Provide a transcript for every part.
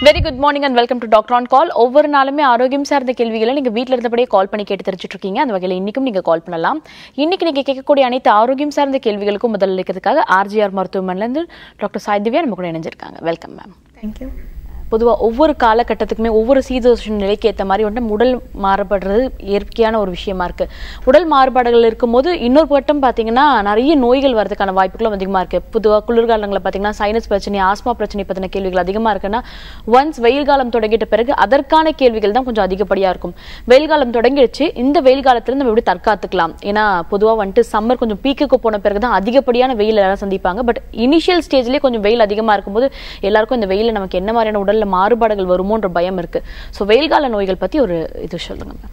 Very good morning and welcome to doctor on call ஒவ்வொரு நாளுமே ஆரோக்கியம் சார்ந்த கேள்விகளை நீங்க வீட்ல இருந்தபடியே கால் பண்ணி கேட்டு தெரிஞ்சுட்டு இருக்கீங்க அந்த வகையில் இன்னைக்கும் நீங்க கால் பண்ணலாம் இன்னைக்கு நீங்க கேட்கக்கூடிய அனைத்து ஆரோக்கியம் சார்ந்த கேள்விகளுக்கும் முதல் இருக்கிறதுக்காக ஆர்ஜிஆர் மருத்துவமனையில இருந்து டாக்டர் சாய்திவ்யா நம்ம கூட இணைஞ்சிருக்காங்க வெல்கம் மேம் தேங்க்யூ பொதுவாக ஒவ்வொரு காலகட்டத்துக்குமே ஒவ்வொரு சீதோஷ நிலைக்கு ஏற்ற மாதிரி வந்து உடல் மாறுபடுறது இயற்கையான ஒரு விஷயமா இருக்கு உடல் மாறுபாடுகள் இருக்கும்போது இன்னொரு பட்டம் பார்த்தீங்கன்னா நிறைய நோய்கள் வரதுக்கான வாய்ப்புகளும் அதிகமாக இருக்கு பொதுவாக குளிர்காலங்களில் பார்த்தீங்கன்னா சைனஸ் பிரச்சனை ஆஸ்மா பிரச்சனை பற்றின கேள்விகள் அதிகமாக இருக்குன்னா ஒன்ஸ் வெயில் காலம் தொடங்கிட்ட பிறகு அதற்கான கேள்விகள் தான் கொஞ்சம் அதிகப்படியாக இருக்கும் வெயில் காலம் தொடங்கிடுச்சு இந்த வெயில் காலத்துல நம்ம எப்படி தற்காத்துக்கலாம் ஏன்னா பொதுவாக வந்துட்டு சம்மர் கொஞ்சம் பீக்குக்கு போன பிறகு தான் அதிகப்படியான வெயில் எல்லாம் சந்திப்பாங்க பட் இனிஷியல் ஸ்டேஜ்லேயே கொஞ்சம் வெயில் அதிகமாக இருக்கும்போது எல்லாருக்கும் இந்த வெயில நமக்கு என்ன மாதிரியான உடல்ல மாறுபாடுகள் வருமோன்ற பயம் இருக்கு ஸோ வெயில் கால நோய்கள் பத்தி ஒரு இது சொல்லுங்க மேம்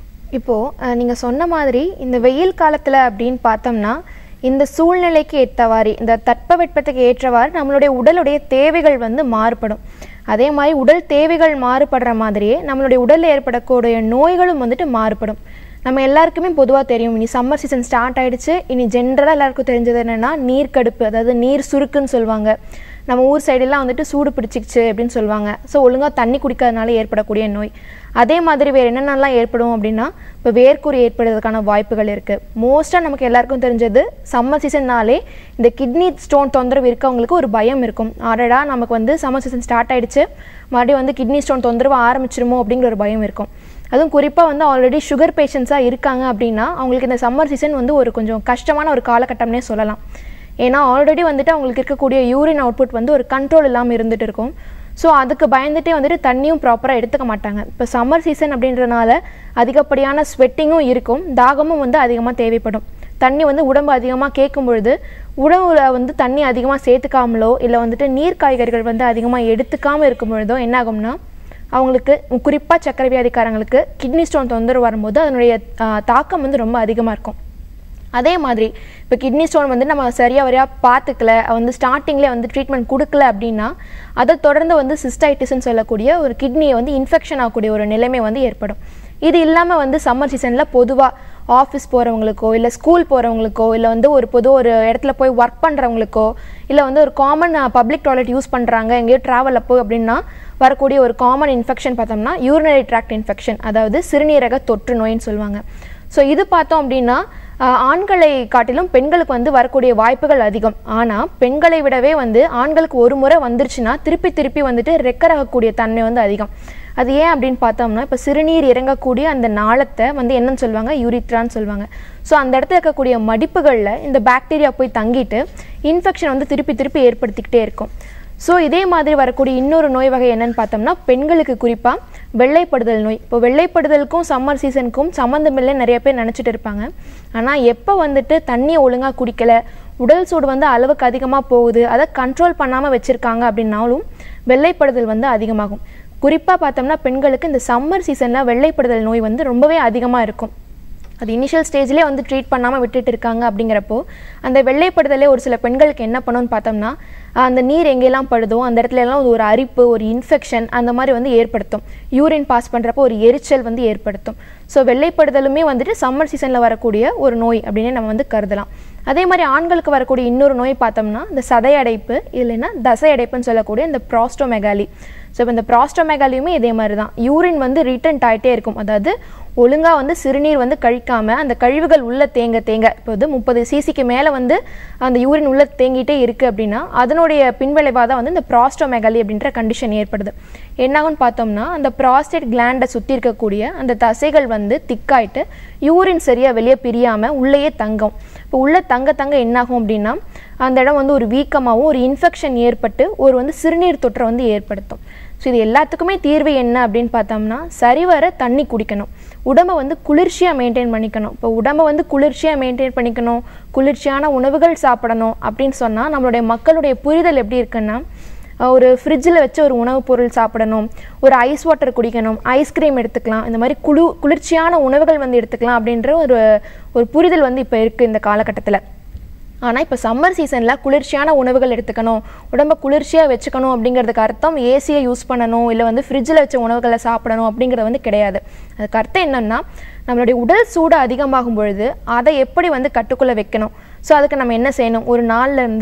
இப்போது நீங்கள் சொன்ன மாதிரி இந்த வெயில் காலத்தில் அப்படின்னு பார்த்தோம்னா இந்த சூழ்நிலைக்கு ஏற்றவாறு இந்த தட்பவெட்பத்துக்கு ஏற்றவாறு நம்மளுடைய உடலுடைய தேவைகள் வந்து மாறுபடும் அதே மாதிரி உடல் தேவைகள் மாறுபடுற மாதிரியே நம்மளுடைய உடலில் ஏற்படக்கூடிய நோய்களும் வந்துட்டு மாறுபடும் நம்ம எல்லாருக்குமே பொதுவாக தெரியும் இனி சம்மர் சீசன் ஸ்டார்ட் ஆயிடுச்சு இனி ஜென்ரலாக எல்லாருக்கும் தெரிஞ்சது என்னென்னா நீர்க்கடுப்பு அதாவது நீர் சுருக்குன்னு சொல்லுவாங்க நம்ம ஊர் சைடெல்லாம் வந்துட்டு சூடு பிடிச்சிக்கிச்சு அப்படின்னு சொல்லுவாங்க ஸோ ஒழுங்காக தண்ணி குடிக்காதனால ஏற்படக்கூடிய நோய் அதே மாதிரி வேறு என்னென்னலாம் ஏற்படும் அப்படின்னா இப்போ வேர்க்குறி ஏற்படுறதுக்கான வாய்ப்புகள் இருக்குது மோஸ்ட்டாக நமக்கு எல்லாருக்கும் தெரிஞ்சது சம்மர் சீசன்னாலே இந்த கிட்னி ஸ்டோன் தொந்தரவு இருக்கவங்களுக்கு ஒரு பயம் இருக்கும் ஆடடா நமக்கு வந்து சம்மர் சீசன் ஸ்டார்ட் ஆயிடுச்சு மறுபடியும் வந்து கிட்னி ஸ்டோன் தொந்தரவு ஆரம்பிச்சிருமோ அப்படிங்கிற ஒரு பயம் இருக்கும் அதுவும் குறிப்பாக வந்து ஆல்ரெடி சுகர் பேஷண்ட்ஸாக இருக்காங்க அப்படின்னா அவங்களுக்கு இந்த சம்மர் சீசன் வந்து ஒரு கொஞ்சம் கஷ்டமான ஒரு காலகட்டம்னே சொல்லலாம் ஏன்னா ஆல்ரெடி வந்துட்டு அவங்களுக்கு இருக்கக்கூடிய யூரின் அவுட்புட் வந்து ஒரு கண்ட்ரோல் இல்லாமல் இருந்துட்டு இருக்கும் ஸோ அதுக்கு பயந்துட்டே வந்துட்டு தண்ணியும் ப்ராப்பராக எடுத்துக்க மாட்டாங்க இப்போ சம்மர் சீசன் அப்படின்றனால அதிகப்படியான ஸ்வெட்டிங்கும் இருக்கும் தாகமும் வந்து அதிகமாக தேவைப்படும் தண்ணி வந்து உடம்பு அதிகமாக கேட்கும் பொழுது உணவுல வந்து தண்ணி அதிகமாக சேர்த்துக்காமலோ இல்லை வந்துட்டு நீர் காய்கறிகள் வந்து அதிகமாக எடுத்துக்காமல் இருக்கும் பொழுதோ என்ன ஆகும்னா அவங்களுக்கு குறிப்பாக சக்கரை வியாதிக்காரங்களுக்கு கிட்னி ஸ்டோன் தொந்தரவு வரும்போது அதனுடைய ஆ, தாக்கம் வந்து ரொம்ப அதிகமாக இருக்கும் அதே மாதிரி இப்போ கிட்னி ஸ்டோன் வந்து நம்ம சரியாக வரையாக பார்த்துக்கல வந்து ஸ்டார்டிங்லேயே வந்து ட்ரீட்மெண்ட் கொடுக்கல அப்படின்னா அதை தொடர்ந்து வந்து சிஸ்டைட்டிஸ்ன்னு சொல்லக்கூடிய ஒரு கிட்னியை வந்து இன்ஃபெக்ஷன் ஆகக்கூடிய ஒரு நிலைமை வந்து ஏற்படும் இது இல்லாமல் வந்து சம்மர் சீசனில் பொதுவாக ஆஃபீஸ் போகிறவங்களுக்கோ இல்லை ஸ்கூல் போகிறவங்களுக்கோ இல்லை வந்து ஒரு பொது ஒரு இடத்துல போய் ஒர்க் பண்ணுறவங்களுக்கோ இல்லை வந்து ஒரு காமன் பப்ளிக் டாய்லெட் யூஸ் பண்ணுறாங்க எங்கேயோ ட்ராவல் அப்போ அப்படின்னா வரக்கூடிய ஒரு காமன் இன்ஃபெக்ஷன் பார்த்தோம்னா யூரினரி ட்ராக்ட் இன்ஃபெக்ஷன் அதாவது சிறுநீரக தொற்று நோயின்னு சொல்லுவாங்க ஸோ இது பார்த்தோம் அப்படின்னா ஆஹ், ஆண்களை காட்டிலும் பெண்களுக்கு வந்து வரக்கூடிய வாய்ப்புகள் அதிகம் ஆனால் பெண்களை விடவே வந்து ஆண்களுக்கு ஒரு முறை வந்துருச்சுன்னா திருப்பி திருப்பி வந்துட்டு ரெக்கர் ஆகக்கூடிய தன்மை வந்து அதிகம் அது ஏன் அப்படின்னு பார்த்தோம்னா இப்போ சிறுநீர் இறங்கக்கூடிய அந்த நாளத்தை வந்து என்னன்னு சொல்லுவாங்க யூரித்ரான்னு சொல்லுவாங்க ஸோ அந்த இடத்துல இருக்கக்கூடிய மடிப்புகளில் இந்த பாக்டீரியா போய் தங்கிட்டு இன்ஃபெக்ஷன் வந்து திருப்பி திருப்பி ஏற்படுத்திக்கிட்டே இருக்கும் ஸோ இதே மாதிரி வரக்கூடிய இன்னொரு நோய் வகை என்னன்னு பார்த்தோம்னா பெண்களுக்கு குறிப்பாக வெள்ளைப்படுதல் நோய் இப்போ வெள்ளைப்படுதலுக்கும் சம்மர் சீசனுக்கும் சம்மந்தமில்லை நிறைய பேர் நினச்சிட்டு இருப்பாங்க ஆனால் எப்போ வந்துட்டு தண்ணியை ஒழுங்காக குடிக்கல உடல் சூடு வந்து அளவுக்கு அதிகமாக போகுது அதை கண்ட்ரோல் பண்ணாமல் வச்சுருக்காங்க அப்படின்னாலும் வெள்ளைப்படுதல் வந்து அதிகமாகும் குறிப்பாக பார்த்தோம்னா பெண்களுக்கு இந்த சம்மர் சீசனில் வெள்ளைப்படுதல் நோய் வந்து ரொம்பவே அதிகமாக இருக்கும் அது இனிஷியல் ஸ்டேஜ்லேயே வந்து ட்ரீட் பண்ணாமல் விட்டுட்டு இருக்காங்க அப்படிங்கிறப்போ அந்த வெள்ளைப்படுதலே ஒரு சில பெண்களுக்கு என்ன பண்ணுன்னு பார்த்தோம்னா ஆஹ் அந்த நீர் எங்கெல்லாம் படுதோ அந்த இடத்துல எல்லாம் ஒரு அரிப்பு ஒரு இன்ஃபெக்ஷன் அந்த மாதிரி வந்து ஏற்படுத்தும் யூரின் பாஸ் பண்ணுறப்போ ஒரு எரிச்சல் வந்து ஏற்படுத்தும் ஸோ வெள்ளைப்படுதலுமே வந்துட்டு சம்மர் சீசனில் வரக்கூடிய ஒரு நோய் அப்படின்னு நம்ம வந்து கருதலாம் அதே மாதிரி ஆண்களுக்கு வரக்கூடிய இன்னொரு நோய் பார்த்தோம்னா இந்த சதை அடைப்பு இல்லைன்னா தசை அடைப்புன்னு சொல்லக்கூடிய இந்த ப்ராஸ்டோமெகாலி ஸோ இப்போ இந்த ப்ராஸ்டோமெகாலியுமே இதே மாதிரி தான் யூரின் வந்து ரிட்டர்ன் ஆகிட்டே இருக்கும் அதாவது ஒழுங்காக வந்து சிறுநீர் வந்து கழிக்காமல் அந்த கழிவுகள் உள்ள தேங்க தேங்க இப்போ வந்து முப்பது சிசிக்கு மேலே வந்து அந்த யூரின் உள்ள தேங்கிட்டே இருக்குது அப்படின்னா அதனுடைய பின்விளைவாக தான் வந்து இந்த ப்ராஸ்டோமெகாலி அப்படின்ற கண்டிஷன் ஏற்படுது என்னாகும்னு பார்த்தோம்னா அந்த ப்ராஸ்டேட் கிளாண்டை சுற்றி இருக்கக்கூடிய அந்த தசைகள் வந்து திக்காயிட்டு யூரின் சரியாக வெளியே பிரியாமல் உள்ளேயே தங்கும் இப்போ உள்ளே தங்க தங்க என்னாகும் அப்படின்னா அந்த இடம் வந்து ஒரு வீக்கமாகவும் ஒரு இன்ஃபெக்ஷன் ஏற்பட்டு ஒரு வந்து சிறுநீர் தொற்றை வந்து ஏற்படுத்தும் ஸோ இது எல்லாத்துக்குமே தீர்வு என்ன அப்படின்னு பார்த்தோம்னா சரிவர தண்ணி குடிக்கணும் உடம்பை வந்து குளிர்ச்சியாக மெயின்டைன் பண்ணிக்கணும் இப்போ உடம்பை வந்து குளிர்ச்சியாக மெயின்டைன் பண்ணிக்கணும் குளிர்ச்சியான உணவுகள் சாப்பிடணும் அப்படின்னு சொன்னால் நம்மளுடைய மக்களுடைய புரிதல் எப்படி இருக்குன்னா அஹ் ஒரு ஃப்ரிட்ஜில் வச்ச ஒரு உணவுப் பொருள் சாப்பிடணும் ஒரு ஐஸ் வாட்டர் குடிக்கணும் ஐஸ்கிரீம் எடுத்துக்கலாம் இந்த மாதிரி குளு குளிர்ச்சியான உணவுகள் வந்து எடுத்துக்கலாம் அப்படின்ற ஒரு ஒரு புரிதல் வந்து இப்போ இருக்குது இந்த காலகட்டத்தில் ஆனால் இப்போ சம்மர் சீசனில் குளிர்ச்சியான உணவுகள் எடுத்துக்கணும் உடம்ப குளிர்ச்சியாக வச்சுக்கணும் அப்படிங்கிறதுக்கு அர்த்தம் ஏசியை யூஸ் பண்ணணும் இல்லை வந்து ஃப்ரிட்ஜில் வச்ச உணவுகளை சாப்பிடணும் அப்படிங்கிறது வந்து கிடையாது அதுக்கு அர்த்தம் என்னன்னா நம்மளுடைய உடல் சூடு அதிகமாகும் பொழுது அதை எப்படி வந்து கட்டுக்குள்ளே வைக்கணும் ஸோ அதுக்கு நம்ம என்ன செய்யணும் ஒரு நாள்ல இருந்து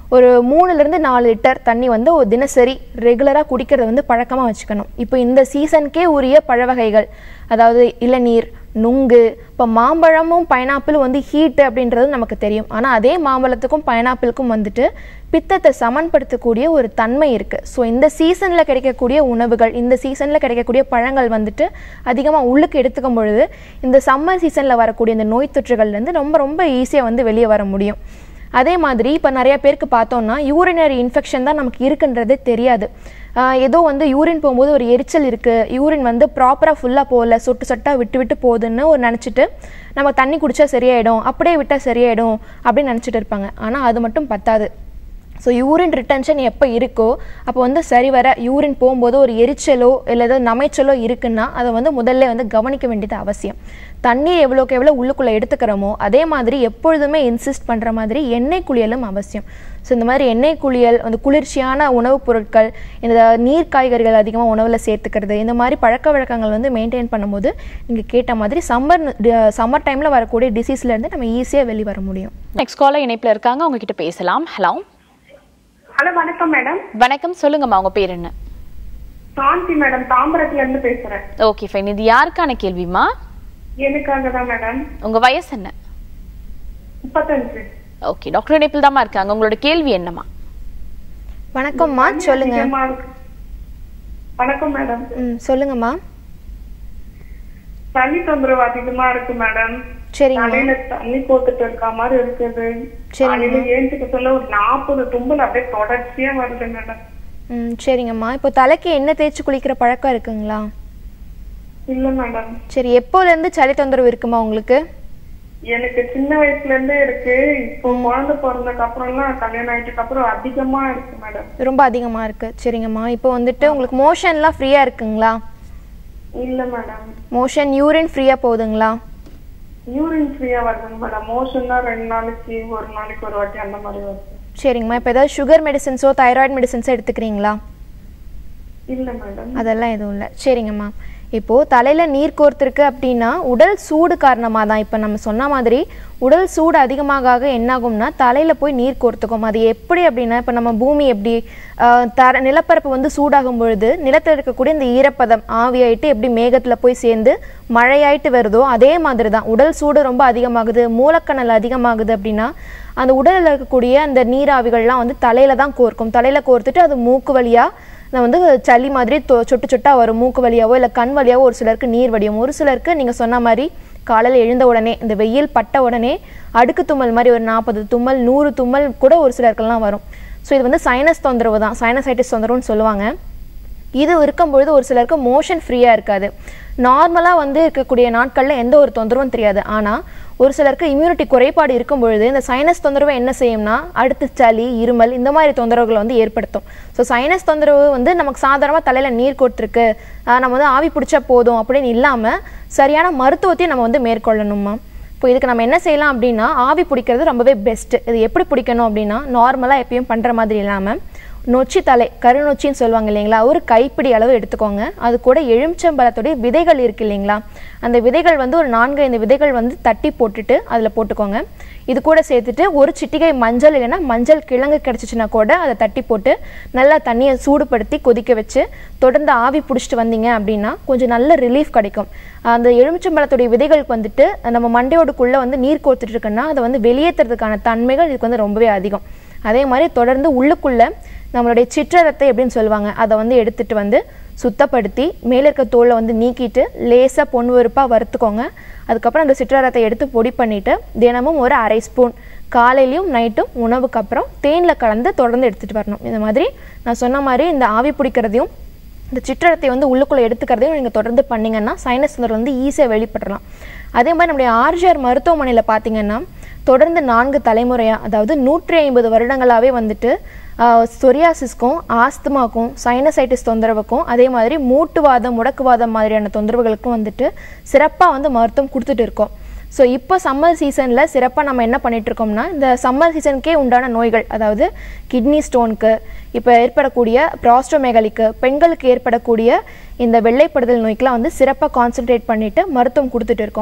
ஒரு மூணுலேருந்து நாலு லிட்டர் தண்ணி வந்து ஒரு தினசரி ரெகுலராக குடிக்கிறத வந்து பழக்கமாக வச்சுக்கணும் இப்போ இந்த சீசனுக்கே உரிய பழ வகைகள் அதாவது இளநீர் நுங்கு இப்போ மாம்பழமும் பைனாப்பிளும் வந்து ஹீட்டு அப்படின்றது நமக்கு தெரியும் ஆனால் அதே மாம்பழத்துக்கும் பைனாப்பிளுக்கும் வந்துட்டு பித்தத்தை சமன்படுத்தக்கூடிய ஒரு தன்மை இருக்குது ஸோ இந்த சீசனில் கிடைக்கக்கூடிய உணவுகள் இந்த சீசனில் கிடைக்கக்கூடிய பழங்கள் வந்துட்டு அதிகமாக உள்ளுக்கு எடுத்துக்கும் பொழுது இந்த சம்மர் சீசனில் வரக்கூடிய இந்த நோய் தொற்றுகள்லேருந்து ரொம்ப ரொம்ப ஈஸியாக வந்து வெளியே வர முடியும் அதே மாதிரி இப்போ நிறைய பேருக்கு பார்த்தோம்னா யூரினரி இன்ஃபெக்ஷன் தான் நமக்கு இருக்குன்றதே தெரியாது ஆஹ் ஏதோ வந்து யூரின் போகும்போது ஒரு எரிச்சல் இருக்குது யூரின் வந்து ப்ராப்பராக ஃபுல்லாக போகல சொட்டு சொட்டாக விட்டு விட்டு போகுதுன்னு ஒரு நினச்சிட்டு நம்ம தண்ணி குடித்தா சரியாயிடும் அப்படியே விட்டால் சரியாயிடும் அப்படின்னு நினச்சிட்டு இருப்பாங்க ஆனால் அது மட்டும் பத்தாது ஸோ யூரின் ரிட்டன்ஷன் எப்போ இருக்கோ அப்போ வந்து சரிவர யூரின் போகும்போது ஒரு எரிச்சலோ இல்லை ஏதோ நமைச்சலோ இருக்குன்னா அதை வந்து முதல்ல வந்து கவனிக்க வேண்டியது அவசியம் தண்ணீர் எவ்வளோக்கு எவ்வளோ உள்ளுக்குள்ளே எடுத்துக்கிறோமோ அதே மாதிரி எப்பொழுதுமே இன்சிஸ்ட் பண்ணுற மாதிரி எண்ணெய் குளியலும் அவசியம் ஸோ இந்த மாதிரி எண்ணெய் குளியல் அந்த குளிர்ச்சியான உணவுப் பொருட்கள் இந்த நீர் காய்கறிகள் அதிகமாக உணவில் சேர்த்துக்கிறது இந்த மாதிரி பழக்க வழக்கங்கள் வந்து மெயின்டைன் பண்ணும்போது நீங்கள் கேட்ட மாதிரி சம்மர் சம்மர் டைமில் வரக்கூடிய டிசீஸ்லேருந்து நம்ம ஈஸியாக வெளியே வர முடியும் நெக்ஸ்ட் காலர் இணைப்புல இருக்காங்க அவங்க கிட்ட பேசலாம் ஹலோ ஹலோ வணக்கம் மேடம் வணக்கம் சொல்லுங்கம்மா உங்க பேர் என்ன சாந்தி மேடம் தாம்பரத்துல இருந்து பேசுறேன் ஓகே ஃபைன் இது யாருக்கான கேள்விமா எனக்காக தான் மேடம் உங்க வயசு என்ன முப்பத்தஞ்சு ஓகே டாக்டர் இணைப்பில் தாம்மா இருக்காங்க உங்களோட கேள்வி என்னம்மா வணக்கம்மா சொல்லுங்க அதிகமா இருக்கு. வணக்கம் மேடம் ம் சொல்லுங்கம்மா தண்ணி தொந்தரவு அதிகமா இருக்கு மேடம் சரிங்கம்மா தலையில தண்ணி போட்டுட்டு இருக்க மாதிரி இருக்குது சரிங்கம்மா. காலையில ஏஞ்சுக்க சொல்ல ஒரு நாற்பது தும்பல் அப்படியே தொடர்ச்சியா வருது மேடம் ம் சரிங்கம்மா இப்போ தலைக்கு எண்ணெய் தேய்ச்சி குளிக்கிற பழக்கம் இருக்குங்களா இல்ல மேடம் சரி எப்போலேருந்து சளி தொந்தரவு இருக்குமா உங்களுக்கு எனக்கு சின்ன வயசுல இருந்தே இருக்கு இப்போ குழந்தை பிறந்ததுக்கு அப்புறம்லாம் கல்யாணம் ஆயிட்டுக்கு அப்புறம் அதிகமா இருக்கு மேடம் ரொம்ப அதிகமாக இருக்குது சரிங்கம்மா இப்போ வந்துட்டு உங்களுக்கு மோஷன்லாம் ஃப்ரீயாக இருக்குங்களா இல்ல மேடம் மோஷன் யூரின் ஃப்ரீயாக போகுதுங்களா யூரின் ஃப்ரீயா வருதுங்க மேடம் மோஷன் தான் ரெண்டு நாளைக்கு ஒரு நாளைக்கு ஒரு வாட்டி அந்த மாதிரி வருது சரிங்கம்மா இப்போ ஏதாவது சுகர் மெடிசன்ஸோ தைராய்டு மெடிசன்ஸோ எடுத்துக்கிறீங்களா இல்ல மேடம் அதெல்லாம் எதுவும் இல்லை சரிங்கம்மா இப்போது தலையில் நீர் கோர்த்துருக்கு அப்படின்னா உடல் சூடு காரணமாக தான் இப்போ நம்ம சொன்ன மாதிரி உடல் சூடு அதிகமாக ஆக என்னாகும்னா தலையில் போய் நீர் கோர்த்துக்கும் அது எப்படி அப்படின்னா இப்போ நம்ம பூமி எப்படி ஆஹ், தர நிலப்பரப்பு வந்து சூடாகும் பொழுது நிலத்தில் இருக்கக்கூடிய இந்த ஈரப்பதம் ஆவியாயிட்டு எப்படி மேகத்தில் போய் சேர்ந்து மழையாயிட்டு வருதோ அதே மாதிரி தான் உடல் சூடு ரொம்ப அதிகமாகுது மூலக்கணல் அதிகமாகுது அப்படின்னா அந்த உடலில் இருக்கக்கூடிய அந்த நீராவிகள்லாம் வந்து தலையில தான் கோர்க்கும் தலையில கோர்த்துட்டு அது மூக்கு வழியாக நான் வந்து சளி மாதிரி தொ- சொட்டு சொட்டா வரும் மூக்கு வழியாவோ இல்லை கண் வழியாவோ ஒரு சிலருக்கு நீர் வடியும் ஒரு சிலருக்கு நீங்கள் சொன்ன மாதிரி காலையில் எழுந்த உடனே இந்த வெயில் பட்ட உடனே அடுக்கு தும்மல் மாதிரி ஒரு நாற்பது தும்மல் நூறு தும்மல் கூட ஒரு சிலருக்கெல்லாம் வரும் ஸோ இது வந்து சைனஸ் தொந்தரவு தான் சைனசைட்டிஸ் தொந்தரவுன்னு சொல்லுவாங்க இது இருக்கும்பொழுது ஒரு சிலருக்கு மோஷன் ஃப்ரீயாக இருக்காது நார்மலாக வந்து இருக்கக்கூடிய நாட்களில் எந்த ஒரு தொந்தரவும் தெரியாது ஆனால் ஒரு சிலருக்கு இம்யூனிட்டி குறைபாடு இருக்கும் பொழுது இந்த சைனஸ் தொந்தரவு என்ன செய்யும்னா அடுத்து சளி இருமல் இந்த மாதிரி தொந்தரவுகளை வந்து ஏற்படுத்தும் ஸோ சைனஸ் தொந்தரவு வந்து நமக்கு சாதாரணமாக தலையில் நீர் கொட்டிருக்கு ஆஹ் நம்ம வந்து ஆவி பிடிச்சா போதும் அப்படின்னு இல்லாமல் சரியான மருத்துவத்தையும் நம்ம வந்து மேற்கொள்ளணுமா இப்போ இதுக்கு நம்ம என்ன செய்யலாம் அப்படின்னா ஆவி பிடிக்கிறது ரொம்பவே பெஸ்ட்டு இது எப்படி பிடிக்கணும் அப்படின்னா நார்மலாக எப்பயும் பண்ணுற மாதிரி இல்லாமல் நொச்சி தலை கருநொச்சின்னு சொல்லுவாங்க இல்லைங்களா ஒரு கைப்பிடி அளவு எடுத்துக்கோங்க அது கூட எலுமிச்சம்பழத்துடைய விதைகள் இருக்கு இல்லைங்களா அந்த விதைகள் வந்து ஒரு நான்கு ஐந்து விதைகள் வந்து தட்டி போட்டுட்டு அதில் போட்டுக்கோங்க இது கூட சேர்த்துட்டு ஒரு சிட்டிகை மஞ்சள் இல்லைன்னா மஞ்சள் கிழங்கு கிடச்சிச்சின்னா கூட அதை தட்டி போட்டு நல்லா தண்ணியை சூடுபடுத்தி கொதிக்க வச்சு தொடர்ந்து ஆவி பிடிச்சிட்டு வந்தீங்க அப்படின்னா கொஞ்சம் நல்ல ரிலீஃப் கிடைக்கும் அந்த எலுமிச்சம்பழத்துடைய விதைகளுக்கு வந்துட்டு நம்ம மண்டையோடுக்குள்ளே வந்து நீர் கோர்த்துட்டு இருக்குன்னா அதை வந்து வெளியேற்றுறதுக்கான தன்மைகள் இதுக்கு வந்து ரொம்பவே அதிகம் அதே மாதிரி தொடர்ந்து உள்ளுக்குள்ளே நம்மளுடைய சிற்றரத்தை எப்படின்னு சொல்லுவாங்க அதை வந்து எடுத்துட்டு வந்து சுத்தப்படுத்தி மேலே இருக்க தோலை வந்து நீக்கிட்டு லேசாக பொன் வெறுப்பாக வறுத்துக்கோங்க அதுக்கப்புறம் அந்த சிற்றரத்தை எடுத்து பொடி பண்ணிவிட்டு தினமும் ஒரு அரை ஸ்பூன் காலையிலையும் நைட்டும் உணவுக்கு அப்புறம் தேனில் கலந்து தொடர்ந்து எடுத்துகிட்டு வரணும் இந்த மாதிரி நான் சொன்ன மாதிரி இந்த ஆவி பிடிக்கிறதையும் இந்த சிற்றரத்தை வந்து உள்ளுக்குள்ளே எடுத்துக்கிறதையும் நீங்கள் தொடர்ந்து பண்ணீங்கன்னா சைனஸ் தொந்தரவு வந்து ஈஸியாக வெளிப்படலாம் அதே மாதிரி நம்முடைய ஆர்ஜிஆர் மருத்துவமனையில் பார்த்தீங்கன்னா தொடர்ந்து நான்கு தலைமுறையாக அதாவது நூற்றி ஐம்பது வருடங்களாகவே வந்துட்டு சொரியாசிஸ்க்கும் ஆஸ்துமாக்கும் சைனசைட்டிஸ் தொந்தரவுக்கும் அதே மாதிரி மூட்டுவாதம் முடக்குவாதம் மாதிரியான தொந்தரவுகளுக்கும் வந்துட்டு சிறப்பாக வந்து மருத்துவம் கொடுத்துட்டு இருக்கோம் ஸோ இப்போ சம்மர் சீசனில் சிறப்பாக நம்ம என்ன பண்ணிட்டு இருக்கோம்னா இந்த சம்மர் சீசனுக்கே உண்டான நோய்கள் அதாவது கிட்னி ஸ்டோனுக்கு இப்போ ஏற்படக்கூடிய ப்ராஸ்டோமேகலிக்கு பெண்களுக்கு ஏற்படக்கூடிய இந்த வெள்ளைப்படுதல் நோய்க்கெலாம் வந்து சிறப்பாக கான்சென்ட்ரேட் பண்ணிட்டு மருத்துவம் கொடுத்துட்டு இருக்கோம்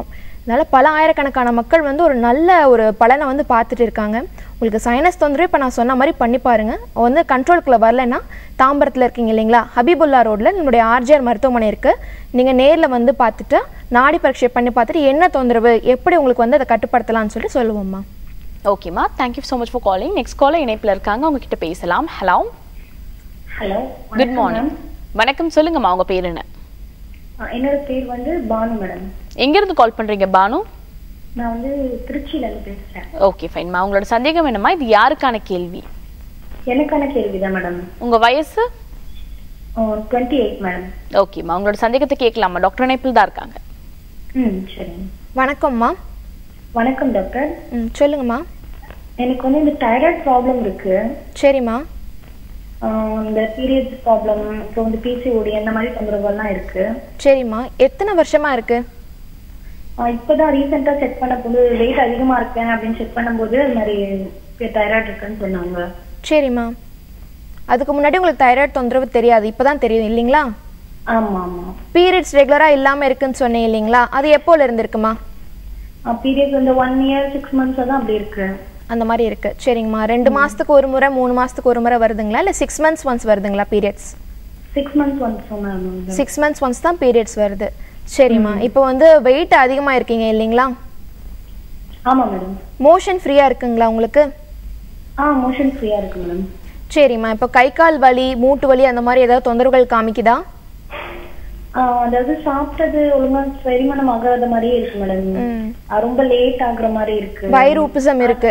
அதனால் பல ஆயிரக்கணக்கான மக்கள் வந்து ஒரு நல்ல ஒரு பலனை வந்து பார்த்துட்டு இருக்காங்க உங்களுக்கு சைனஸ் தொந்தரவு இப்போ நான் சொன்ன மாதிரி பண்ணி பாருங்க வந்து கண்ட்ரோலுக்குள்ளே வரலன்னா தாம்பரத்தில் இருக்கீங்க இல்லைங்களா ஹபீபுல்லா ரோட்டில் நம்மளுடைய ஆர்ஜிஆர் மருத்துவமனை இருக்குது நீங்கள் நேரில் வந்து பார்த்துட்டு நாடி பரீட்சை பண்ணி பார்த்துட்டு என்ன தொந்தரவு எப்படி உங்களுக்கு வந்து அதை கட்டுப்படுத்தலாம்னு சொல்லி சொல்லுவோம்மா ஓகேம்மா thank you so much for calling next caller இணைப்பில் இருக்காங்க அவங்க கிட்ட பேசலாம் ஹலோ ஹலோ குட் மார்னிங் வணக்கம் சொல்லுங்கம்மா உங்க பேர் என்ன என்னோட பேர் வந்து பானு மேடம் எங்கேருந்து கால் பண்றீங்க பானு நான் வந்து திருச்சியில இருந்து பேசுறேன் ஓகே ஃபைன்மா உங்களோட சந்தேகம் என்னம்மா இது யாருக்கான கேள்வி எனக்கான கேள்விதான் மேடம் உங்க வயசு டுவெண்ட்டி எயிட் மேடம் ஓகேம்மா உங்களோட சந்தேகத்தை கேட்கலாமா டாக்டர் இணைப்பில் தான் இருக்காங்க ம் சரிங்க வணக்கம்மா வணக்கம் டாக்டர் ம் சொல்லுங்கம்மா எனக்கு வந்து இந்த தைராய்டு ப்ராப்ளம் இருக்கு சரிம்மா ஆஹ் இந்த பீரியட்ஸ் ப்ராப்ளம் அப்புறம் வந்து பிசிஓடி அந்த மாதிரி தொந்தரவுகள்லாம் இருக்கு சரிம்மா எத்தனை வருஷமா இருக்கு ஆஹ் இப்பதான் ரீசெண்டா செக் பண்ண போது வெயிட் அதிகமா இருக்கேன் அப்படின்னு செக் பண்ணும்போது அது மாதிரி தைராய்டு இருக்குன்னு சொன்னாங்க சரிம்மா அதுக்கு முன்னாடி உங்களுக்கு தைராய்டு தொந்தரவு தெரியாது இப்பதான் தெரியும் இல்லைங்களா ஆமா ஆமா பீரியட்ஸ் ரெகுலரா இல்லாம இருக்குன்னு சொன்னீங்க இல்லைங்களா அது எப்போல இருந்து இருக்குமா பீரியட்ஸ் வந்து ஒன் இயர் சிக்ஸ் மந்த்ஸ் தான் அப்படி இருக்கு அந்த மாதிரி இருக்கு சரிங்கம்மா ரெண்டு மாசத்துக்கு ஒரு முறை மூணு மாசத்துக்கு ஒரு முறை வருதுங்களா இல்ல சிக்ஸ் மந்த்ஸ் ஒன்ஸ் வருதுங்களா பீரியட்ஸ் சிக்ஸ் மந்த்ஸ் வந்து சொன்னாங்க சிக்ஸ் மந்த்ஸ் ஒன்ஸ் தான் பீரியட்ஸ் வருது சரிம்மா இப்போ வந்து வெயிட் அதிகமா இருக்கீங்க இல்லைங்களா ஆமா மேடம் மோஷன் ஃப்ரீயா இருக்குங்களா உங்களுக்கு ஆ மோஷன் ஃப்ரீயா இருக்கு மேடம் சரிம்மா இப்போ கை கால் வலி மூட்டு வலி அந்த மாதிரி ஏதாவது தொந்தரவுகள் காமிக்குதா அதாவது சாப்பிட்டது ஒழுங்கா செரிமானம் ஆகாத மாதிரியே இருக்கு மேடம் ம். ரொம்ப லேட் ஆகுற மாதிரி இருக்கு வயிறு உப்புசம் இருக்கு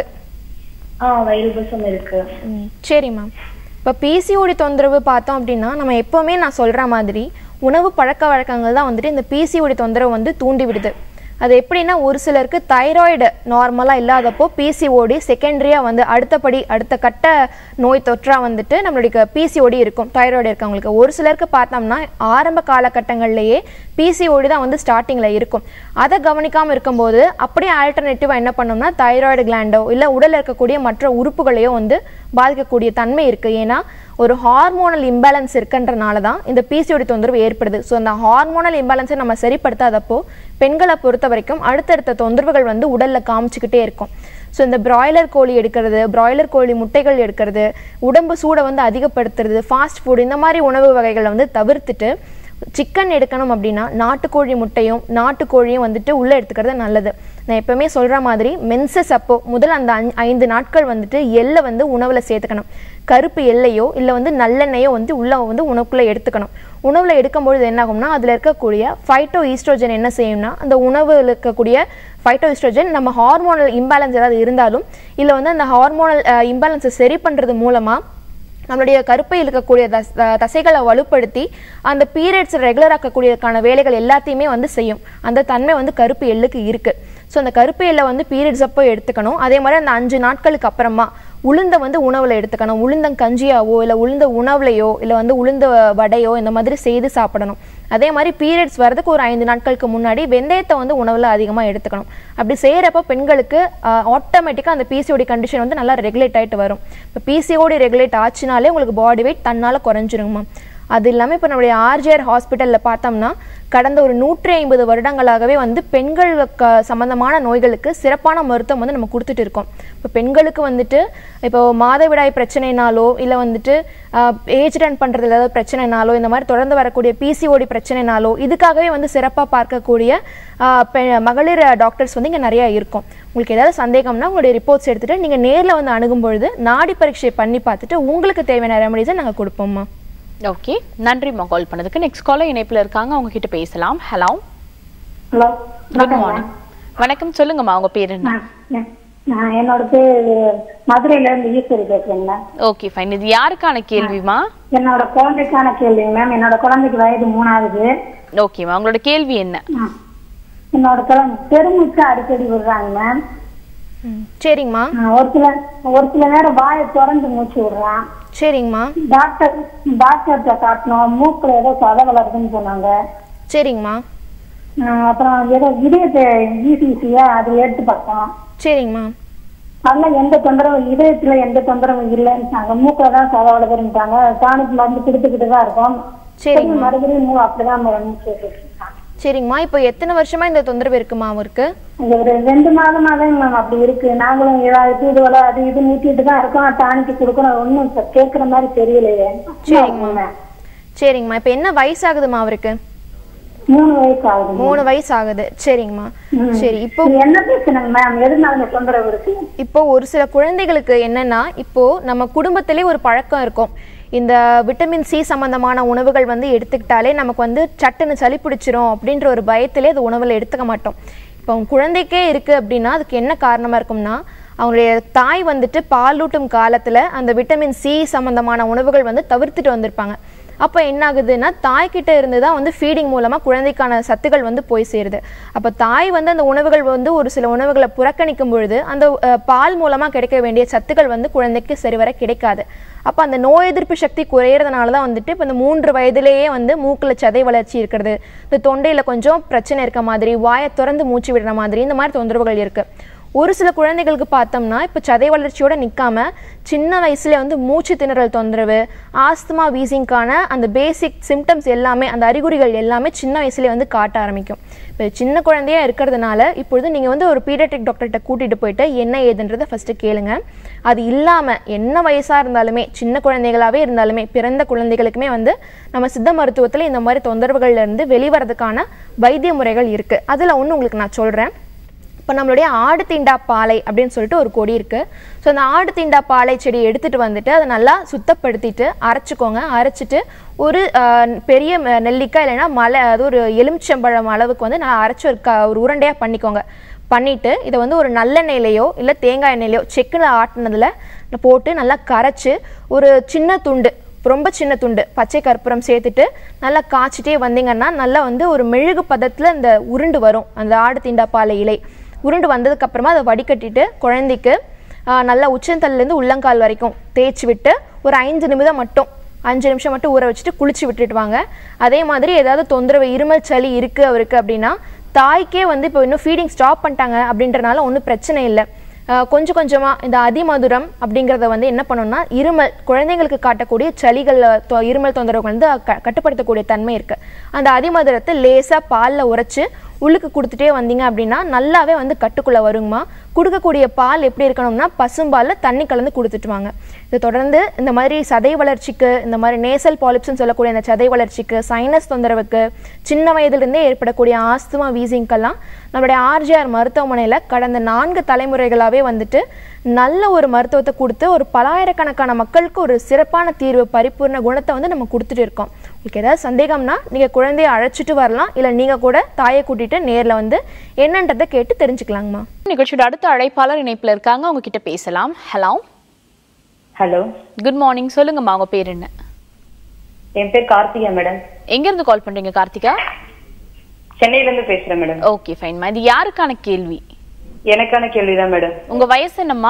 ஆ வயிறு உபசம் இருக்கு ம், சரிம்மா இப்போ பிசிஓடி தொந்தரவு பார்த்தோம் அப்படின்னா நம்ம எப்போவுமே நான் சொல்கிற மாதிரி உணவு பழக்க வழக்கங்கள் தான் வந்துட்டு இந்த பிசிஓடி தொந்தரவு வந்து தூண்டி விடுது அது எப்படின்னா ஒரு சிலருக்கு தைராய்டு நார்மலாக இல்லாதப்போ பிசிஓடி செகண்டரியாக வந்து அடுத்தபடி அடுத்த கட்ட நோய் தொற்றா வந்துட்டு நம்மளுடைய பிசிஓடி இருக்கும் தைராய்டு இருக்கவங்களுக்கு ஒரு சிலருக்கு பார்த்தோம்னா ஆரம்ப காலகட்டங்கள்லேயே பிசிஓடி தான் வந்து ஸ்டார்டிங்கில் இருக்கும் அதை கவனிக்காமல் இருக்கும்போது அப்படியே ஆல்டர்னேட்டிவாக என்ன பண்ணோம்னா தைராய்டு கிளாண்டோ இல்லை உடலில் இருக்கக்கூடிய மற்ற உறுப்புகளையோ வந்து பாதிக்கக்கூடிய தன்மை இருக்குது ஏன்னா ஒரு ஹார்மோனல் இம்பேலன்ஸ் இருக்குன்றனால தான் இந்த பிசிஓடி தொந்தரவு ஏற்படுது ஸோ அந்த ஹார்மோனல் இம்பேலன்ஸை நம்ம சரிப்படுத்தாதப்போ பெண்களை பொறுத்த வரைக்கும் அடுத்தடுத்த தொந்தரவுகள் வந்து உடலில் காமிச்சிக்கிட்டே இருக்கும் ஸோ இந்த பிராய்லர் கோழி எடுக்கிறது பிராய்லர் கோழி முட்டைகள் எடுக்கிறது உடம்பு சூடை வந்து அதிகப்படுத்துறது ஃபாஸ்ட் ஃபுட் இந்த மாதிரி உணவு வகைகளை வந்து தவிர்த்துட்டு சிக்கன் எடுக்கணும் அப்படின்னா நாட்டுக்கோழி முட்டையும் நாட்டுக்கோழியும் வந்துட்டு உள்ளே எடுத்துக்கிறது நல்லது நான் எப்பவுமே சொல்கிற மாதிரி மென்சஸ் அப்போ முதல் அந்த அஞ் ஐந்து நாட்கள் வந்துட்டு எள்ளை வந்து உணவில் சேர்த்துக்கணும் கருப்பு எல்லையோ இல்லை வந்து நல்லெண்ணெயோ வந்து உள்ளே வந்து உணவுக்குள்ளே எடுத்துக்கணும் உணவில் எடுக்கும்பொழுது என்ன ஆகும்னா அதில் இருக்கக்கூடிய ஃபைட்டோ ஈஸ்ட்ரோஜன் என்ன செய்யும்னா அந்த உணவில் இருக்கக்கூடிய ஃபைட்டோ ஈஸ்ட்ரோஜன் நம்ம ஹார்மோனல் இம்பேலன்ஸ் ஏதாவது இருந்தாலும் இல்லை வந்து அந்த ஹார்மோனல் இம்பேலன்ஸை சரி பண்ணுறது மூலமாக நம்மளுடைய கருப்பையில் இருக்கக்கூடிய தஸ் அஹ் தசைகளை வலுப்படுத்தி அந்த பீரியட்ஸ் ரெகுலர் ஆக்கக்கூடியதுக்கான வேலைகள் எல்லாத்தையுமே வந்து செய்யும் அந்த தன்மை வந்து கருப்பு எள்ளுக்கு இருக்கு ஸோ அந்த கருப்பு எள்ளை வந்து பீரியட்ஸ் அப்போ எடுத்துக்கணும் அதே மாதிரி அந்த அஞ்சு நாட்களுக்கு அப்புறமா உளுந்த வந்து உணவில் எடுத்துக்கணும் உளுந்தங்கஞ்சியாவோ இல்லை உளுந்த உணவுலையோ இல்லை வந்து உளுந்த வடையோ இந்த மாதிரி செய்து சாப்பிடணும் அதே மாதிரி பீரியட்ஸ் வரதுக்கு ஒரு ஐந்து நாட்களுக்கு முன்னாடி வெந்தயத்தை வந்து உணவில் அதிகமாக எடுத்துக்கணும் அப்படி செய்கிறப்ப பெண்களுக்கு ஆட்டோமேட்டிக்காக அந்த பிசிஓடி கண்டிஷன் வந்து நல்லா ரெகுலேட் ஆகிட்டு வரும் இப்போ பிசிஓடி ரெகுலேட் ஆச்சுனாலே உங்களுக்கு பாடி வெயிட் தன்னால் குறைஞ்சிருங்கம்மா அது இல்லாமல் இப்போ நம்மளுடைய ஆர்ஜிஆர் ஹாஸ்பிட்டலில் பார்த்தோம்னா கடந்த ஒரு நூற்றி ஐம்பது வருடங்களாகவே வந்து பெண்களுக்கு சம்பந்தமான நோய்களுக்கு சிறப்பான மருத்துவம் வந்து நம்ம கொடுத்துட்டு இருக்கோம் இப்போ பெண்களுக்கு வந்துட்டு இப்போ மாதவிடாய் பிரச்சனைனாலோ இல்லை வந்துட்டு ஏஜ் ரன் பண்ணுறதுல ஏதாவது பிரச்சனைனாலோ இந்த மாதிரி தொடர்ந்து வரக்கூடிய பிசிஓடி பிரச்சனைனாலோ இதுக்காகவே வந்து சிறப்பாக பார்க்கக்கூடிய ஆஹ் பெ- மகளிர் டாக்டர்ஸ் வந்து இங்கே நிறையா இருக்கும் உங்களுக்கு ஏதாவது சந்தேகம்னா உங்களுடைய ரிப்போர்ட்ஸ் எடுத்துகிட்டு நீங்கள் நேரில் வந்து அணுகும் பொழுது நாடி பரீட்சை பண்ணி பார்த்துட்டு உங்களுக்கு தேவையான ரெமடிஸை நாங்கள் கொடுப்போம்மா ஓகே நன்றிம்மா கால் பண்ணதுக்கு நெக்ஸ்ட் காலர் இணைப்பில் இருக்காங்க அவங்க கிட்ட பேசலாம் ஹலோ ஹலோ குட் மார்னிங் வணக்கம் சொல்லுங்கம்மா உங்க பேர் என்ன நான் என்னோட பேர் மதுரையில இருந்து ஈஸ்வரி பேசுறேங்க ஓகே ஃபைன் இது யாருக்கான கேள்விமா என்னோட குழந்தைக்கான கேள்விங்க மேம் என்னோட குழந்தைக்கு வயது மூணாவது ஓகேம்மா உங்களோட கேள்வி என்ன ஆ. என்னோட குழந்தை பெருமூச்சு அடிக்கடி விடுறாங்க மேம் ம், சரிங்கம்மா ஆ, ஒரு சில ஒரு சில நேரம் வாயை திறந்து மூச்சு விடுறான் சரிங்கம்மா டாக்டர் டாக்டர்கிட்ட காட்டணும் மூக்குல ஏதோ சதை வளருதுன்னு சொன்னாங்க சரிங்கம்மா ஆ, அப்புறம் ஏதோ இதயத்தை இசிசியா அது எடுத்து பார்த்தோம் சரிங்கம்மா அதெல்லாம் எந்த தொந்தரவும் இதயத்துல எந்த தொந்தரவும் இல்லைன்னு மூக்குல தான் சதை வளருதுன்ட்டாங்க டானிக் மருந்து கொடுத்துக்கிட்டு தான் இருக்கோம் சரிங்கம்மா மறுபடியும் மூ அப்படிதான் மூச்சு விட்டுட்டு இருக்கான். சரிங்கம்மா இப்போ எத்தனை வருஷமா இந்த தொந்தரவு இருக்குமா அவருக்கு இது ஒரு ரெண்டு மாதமா தான் மேம் அப்படி இருக்கு நாங்களும் ஏதாவது இதுவரை அது இது நீட்டிட்டு தான் இருக்கோம் டானிக்கு கொடுக்கணும் ஒன்றும் கேட்குற மாதிரி தெரியலையே சரிங்கம்மா சரிங்கம்மா இப்போ என்ன வயசாகுதுமா அவருக்கு மூணு வயசு ஆகுது மூணு வயசு ஆகுது சரிங்கம்மா சரி இப்போ இது என்ன பிரச்சனைங்க மேம் எதனால இந்த தொந்தரவு இருக்கு இப்போ ஒரு சில குழந்தைகளுக்கு என்னன்னா இப்போ நம்ம குடும்பத்திலே ஒரு பழக்கம் இருக்கும் இந்த விட்டமின் சி சம்பந்தமான உணவுகள் வந்து எடுத்துக்கிட்டாலே நமக்கு வந்து சட்டுன்னு சளி பிடிச்சிரும் அப்படின்ற ஒரு பயத்திலே அது உணவில் எடுத்துக்க மாட்டோம் இப்போ அவங்க குழந்தைக்கே இருக்கு அப்படின்னா அதுக்கு என்ன காரணமா இருக்கும்னா அவங்களுடைய தாய் வந்துட்டு பாலூட்டும் காலத்துல அந்த விட்டமின் சி சம்பந்தமான உணவுகள் வந்து தவிர்த்துட்டு வந்திருப்பாங்க அப்போ என்ன ஆகுதுன்னா தாய்கிட்ட இருந்து தான் வந்து ஃபீடிங் மூலமாக குழந்தைக்கான சத்துக்கள் வந்து போய் சேருது அப்போ தாய் வந்து அந்த உணவுகள் வந்து ஒரு சில உணவுகளை புறக்கணிக்கும் பொழுது அந்த அஹ், பால் மூலமாக கிடைக்க வேண்டிய சத்துக்கள் வந்து குழந்தைக்கு சரிவர கிடைக்காது அப்போ அந்த நோய் எதிர்ப்பு சக்தி குறையிறதுனால தான் வந்துட்டு இப்போ இந்த மூன்று வயதிலேயே வந்து மூக்கில் சதை வளர்ச்சி இருக்கிறது இந்த தொண்டையில் கொஞ்சம் பிரச்சனை இருக்க மாதிரி வாயை திறந்து மூச்சு விடுற மாதிரி இந்த மாதிரி தொந்தரவுகள் இருக்குது ஒரு சில குழந்தைகளுக்கு பார்த்தோம்னா இப்போ சதை வளர்ச்சியோட நிற்காம சின்ன வயசுல வந்து மூச்சு திணறல் தொந்தரவு ஆஸ்துமா வீசிங்க்கான அந்த பேசிக் சிம்டம்ஸ் எல்லாமே அந்த அறிகுறிகள் எல்லாமே சின்ன வயசுலேயே வந்து காட்ட ஆரம்பிக்கும் இப்போ சின்ன குழந்தையா இருக்கிறதுனால இப்பொழுது நீங்கள் வந்து ஒரு பீடியாட்ரிக் டாக்டர்கிட்ட கூட்டிகிட்டு போயிட்டு என்ன ஏதுன்றதை ஃபஸ்ட்டு கேளுங்க அது இல்லாமல் என்ன வயசாக இருந்தாலுமே சின்ன குழந்தைகளாகவே இருந்தாலுமே பிறந்த குழந்தைகளுக்குமே வந்து நம்ம சித்த மருத்துவத்தில் இந்த மாதிரி தொந்தரவுகள்ல இருந்து வெளிவரதுக்கான வைத்திய முறைகள் இருக்குது அதில் ஒன்று உங்களுக்கு நான் சொல்கிறேன் இப்போ நம்மளுடைய ஆடு தீண்டா பாலை அப்படின்னு சொல்லிட்டு ஒரு கொடி இருக்குது ஸோ அந்த ஆடு தீண்டா பாலை செடி எடுத்துகிட்டு வந்துட்டு அதை நல்லா சுத்தப்படுத்திட்டு அரைச்சிக்கோங்க அரைச்சிட்டு ஒரு ஆஹ், பெரிய ம- நெல்லிக்காய் இல்லைன்னா மலை அது ஒரு எலுமிச்சம்பழம் அளவுக்கு வந்து நல்லா அரைச்சி ஒரு க ஒரு உருண்டையாக பண்ணிக்கோங்க பண்ணிட்டு இதை வந்து ஒரு நல்லெண்ணெயிலையோ இல்லை தேங்காய் எண்ணெயிலையோ செக்கில் ஆட்டினதில் போட்டு நல்லா கரைச்சி ஒரு சின்ன துண்டு ரொம்ப சின்ன துண்டு பச்சை கற்பூரம் சேர்த்துட்டு நல்லா காய்ச்சிட்டே வந்தீங்கன்னா நல்லா வந்து ஒரு மெழுகு பதத்தில் இந்த உருண்டு வரும் அந்த ஆடு தீண்டா பாலை இலை உருண்டு வந்ததுக்கு அப்புறமா அதை வடிகட்டிட்டு குழந்தைக்கு ஆ, நல்லா உச்சந்தல்லேருந்து உள்ளங்கால் வரைக்கும் தேய்ச்சி விட்டு ஒரு ஐந்து நிமிடம் மட்டும் அஞ்சு நிமிஷம் மட்டும் ஊற வச்சுட்டு குளிச்சு விட்டுட்டு வாங்க அதே மாதிரி ஏதாவது தொந்தரவு இருமல் சளி இருக்குது அவருக்கு அப்படின்னா தாய்க்கே வந்து இப்போ இன்னும் ஃபீடிங் ஸ்டாப் பண்ணிட்டாங்க அப்படின்றனால ஒன்றும் பிரச்சனை இல்லை ஆஹ் கொஞ்சம் கொஞ்சமாக இந்த அதிமதுரம் அப்படிங்கிறத வந்து என்ன பண்ணணும்னா இருமல் குழந்தைங்களுக்கு காட்டக்கூடிய சளிகள் தொ- இருமல் தொந்தரவு வந்து க கட்டுப்படுத்தக்கூடிய தன்மை இருக்குது அந்த அதிமதுரத்தை லேசாக பாலில் உரைச்சி உள்ளுக்கு கொடுத்துட்டே வந்தீங்க அப்படின்னா நல்லாவே வந்து கட்டுக்குள்ளே வருங்கம்மா கொடுக்கக்கூடிய பால் எப்படி இருக்கணும்னா பசும்பாலில் தண்ணி கலந்து கொடுத்துட்டு வாங்க இது தொடர்ந்து இந்த மாதிரி சதை வளர்ச்சிக்கு இந்த மாதிரி நேசல் பாலிப்ஸ்னு சொல்லக்கூடிய இந்த சதை வளர்ச்சிக்கு சைனஸ் தொந்தரவுக்கு சின்ன வயதிலிருந்தே ஏற்படக்கூடிய ஆஸ்துமா வீசிங்கெல்லாம் நம்மளுடைய ஆர்ஜிஆர் மருத்துவமனையில் கடந்த நான்கு தலைமுறைகளாகவே வந்துட்டு நல்ல ஒரு மருத்துவத்தை கொடுத்து ஒரு பலாயிரக்கணக்கான மக்களுக்கு ஒரு சிறப்பான தீர்வு பரிபூர்ண குணத்தை வந்து நம்ம கொடுத்துட்டு இருக்கோம் உங்களுக்கு ஏதாவது சந்தேகம்னா நீங்கள் குழந்தைய அழைச்சிட்டு வரலாம் இல்லை நீங்கள் கூட தாயை கூட்டிட்டு நேரில் வந்து என்னன்றதை கேட்டு தெரிஞ்சுக்கலாங்கம்மா நிகழ்ச்சியோட அடுத்த அழைப்பாளர் இணைப்புல இருக்காங்க அவங்க கிட்ட பேசலாம் ஹலோ ஹலோ குட் மார்னிங் சொல்லுங்கம்மா உங்க பேர் என்ன என் பேர் கார்த்திகா மேடம் எங்க இருந்து கால் பண்றீங்க கார்த்திகா சென்னையில இருந்து பேசுறேன் மேடம் ஓகே ஃபைன்மா இது யாருக்கான கேள்வி எனக்கான கேள்விதான் மேடம் உங்க வயசு என்னம்மா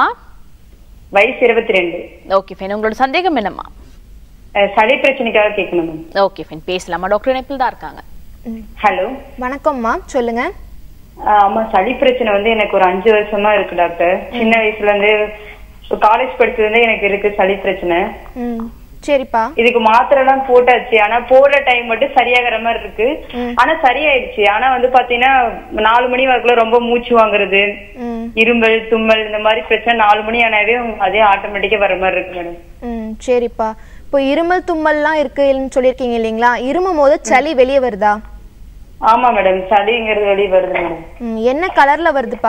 வயசு இருபத்தி ரெண்டு ஓகே ஃபைன் உங்களோட சந்தேகம் என்னம்மா அஹ், சளி பிரச்சனைக்காக கேட்கணும் மேம் ஓகே ஃபைன் பேசலாமா டாக்டர் இணைப்பில் தான் இருக்காங்க ஹலோ வணக்கம்மா சொல்லுங்க அஹ், ஆமா சளி பிரச்சனை வந்து எனக்கு ஒரு அஞ்சு வருஷமா இருக்கு டாக்டர் சின்ன வயசுல இருந்து காலேஜ் படிச்சதுல இருந்து எனக்கு இருக்கு சளி பிரச்சனை ம் சரிப்பா இதுக்கு மாத்திரை எல்லாம் போட்டாச்சு ஆனா போடுற டைம் மட்டும் சரியாகிற மாதிரி இருக்கு ஆனா சரியாயிடுச்சு ஆனா வந்து பாத்தீங்கன்னா நாலு மணி வாக்குல ரொம்ப மூச்சு வாங்குறது ம் இருமல் தும்மல் இந்த மாதிரி பிரச்சனை நாலு மணி ஆனாவே அதே ஆட்டோமேட்டிக்கா வர மாதிரி இருக்கு மேடம் ம் சரிப்பா இப்போ இருமல் தும்மல்லாம் இருக்குன்னு சொல்லியிருக்கீங்க இல்லைங்களா இருமும் போது சளி வெளியே வருதா ஆமா மேடம் சளிங்கிறது வெளியே வருது மேடம் ம் என்ன கலர்ல வருதுப்பா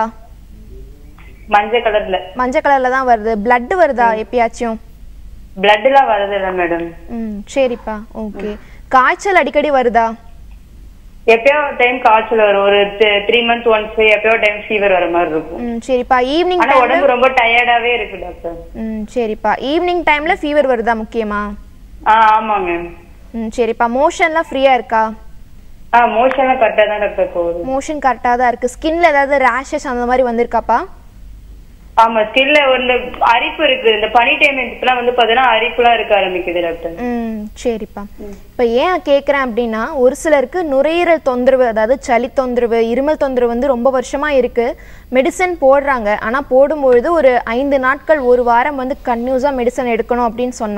மஞ்சள் கலர்ல மஞ்சள் கலர்ல தான் வருது blood வருதா எப்பயாச்சும் பிளட் எல்லாம் வருது இல்ல மேடம் ம் சரிப்பா ஓகே காய்ச்சல் அடிக்கடி வருதா எப்பயோ டைம் காய்ச்சல் வரும் ஒரு த்ரீ மந்த்ஸ் ஒன்ஸ் எப்பயோ டைம் ஃபீவர் வர மாதிரி இருக்கும் ம் சரிப்பா ஈவினிங் ஆனா டைம்ல உடம்பு ரொம்ப டயர்டாவே இருக்கு டாக்டர் ம் சரிப்பா ஈவினிங் டைம்ல ஃபீவர் வருதா முக்கியமா ஆ ஆமாங்க ம் சரிப்பா மோஷன்லாம் ஃப்ரீயா இருக்கா ஆ மோஷன்லாம் கரெக்டா தான் டாக்டர் போகுது மோஷன் கரெக்டாக தான் இருக்கு ஸ்கின்ல ஏதாவது ரேஷஸ் அந்த மாதிரி வந்திருக்காப்பா ஆமா ஸ்கின்ல ஒரு அரிப்பு இருக்கு இந்த பனி டைம் இப்பெல்லாம் வந்து பாத்தீங்கன்னா அரிப்புலாம் இருக்க ஆரம்பிக்குது டாக்டர் ம் சரிப்பா இப்போ ஏன் கேட்குறேன் அப்படின்னா ஒரு சிலருக்கு நுரையீரல் தொந்தரவு அதாவது சளி தொந்தரவு இருமல் தொந்தரவு வந்து ரொம்ப வருஷமா இருக்கு மெடிசன் போடுறாங்க ஆனால் போடும்பொழுது ஒரு ஐந்து நாட்கள் ஒரு வாரம் வந்து கன்யூஸாக மெடிசன் எடுக்கணும் அப்படின்னு சொன்னால்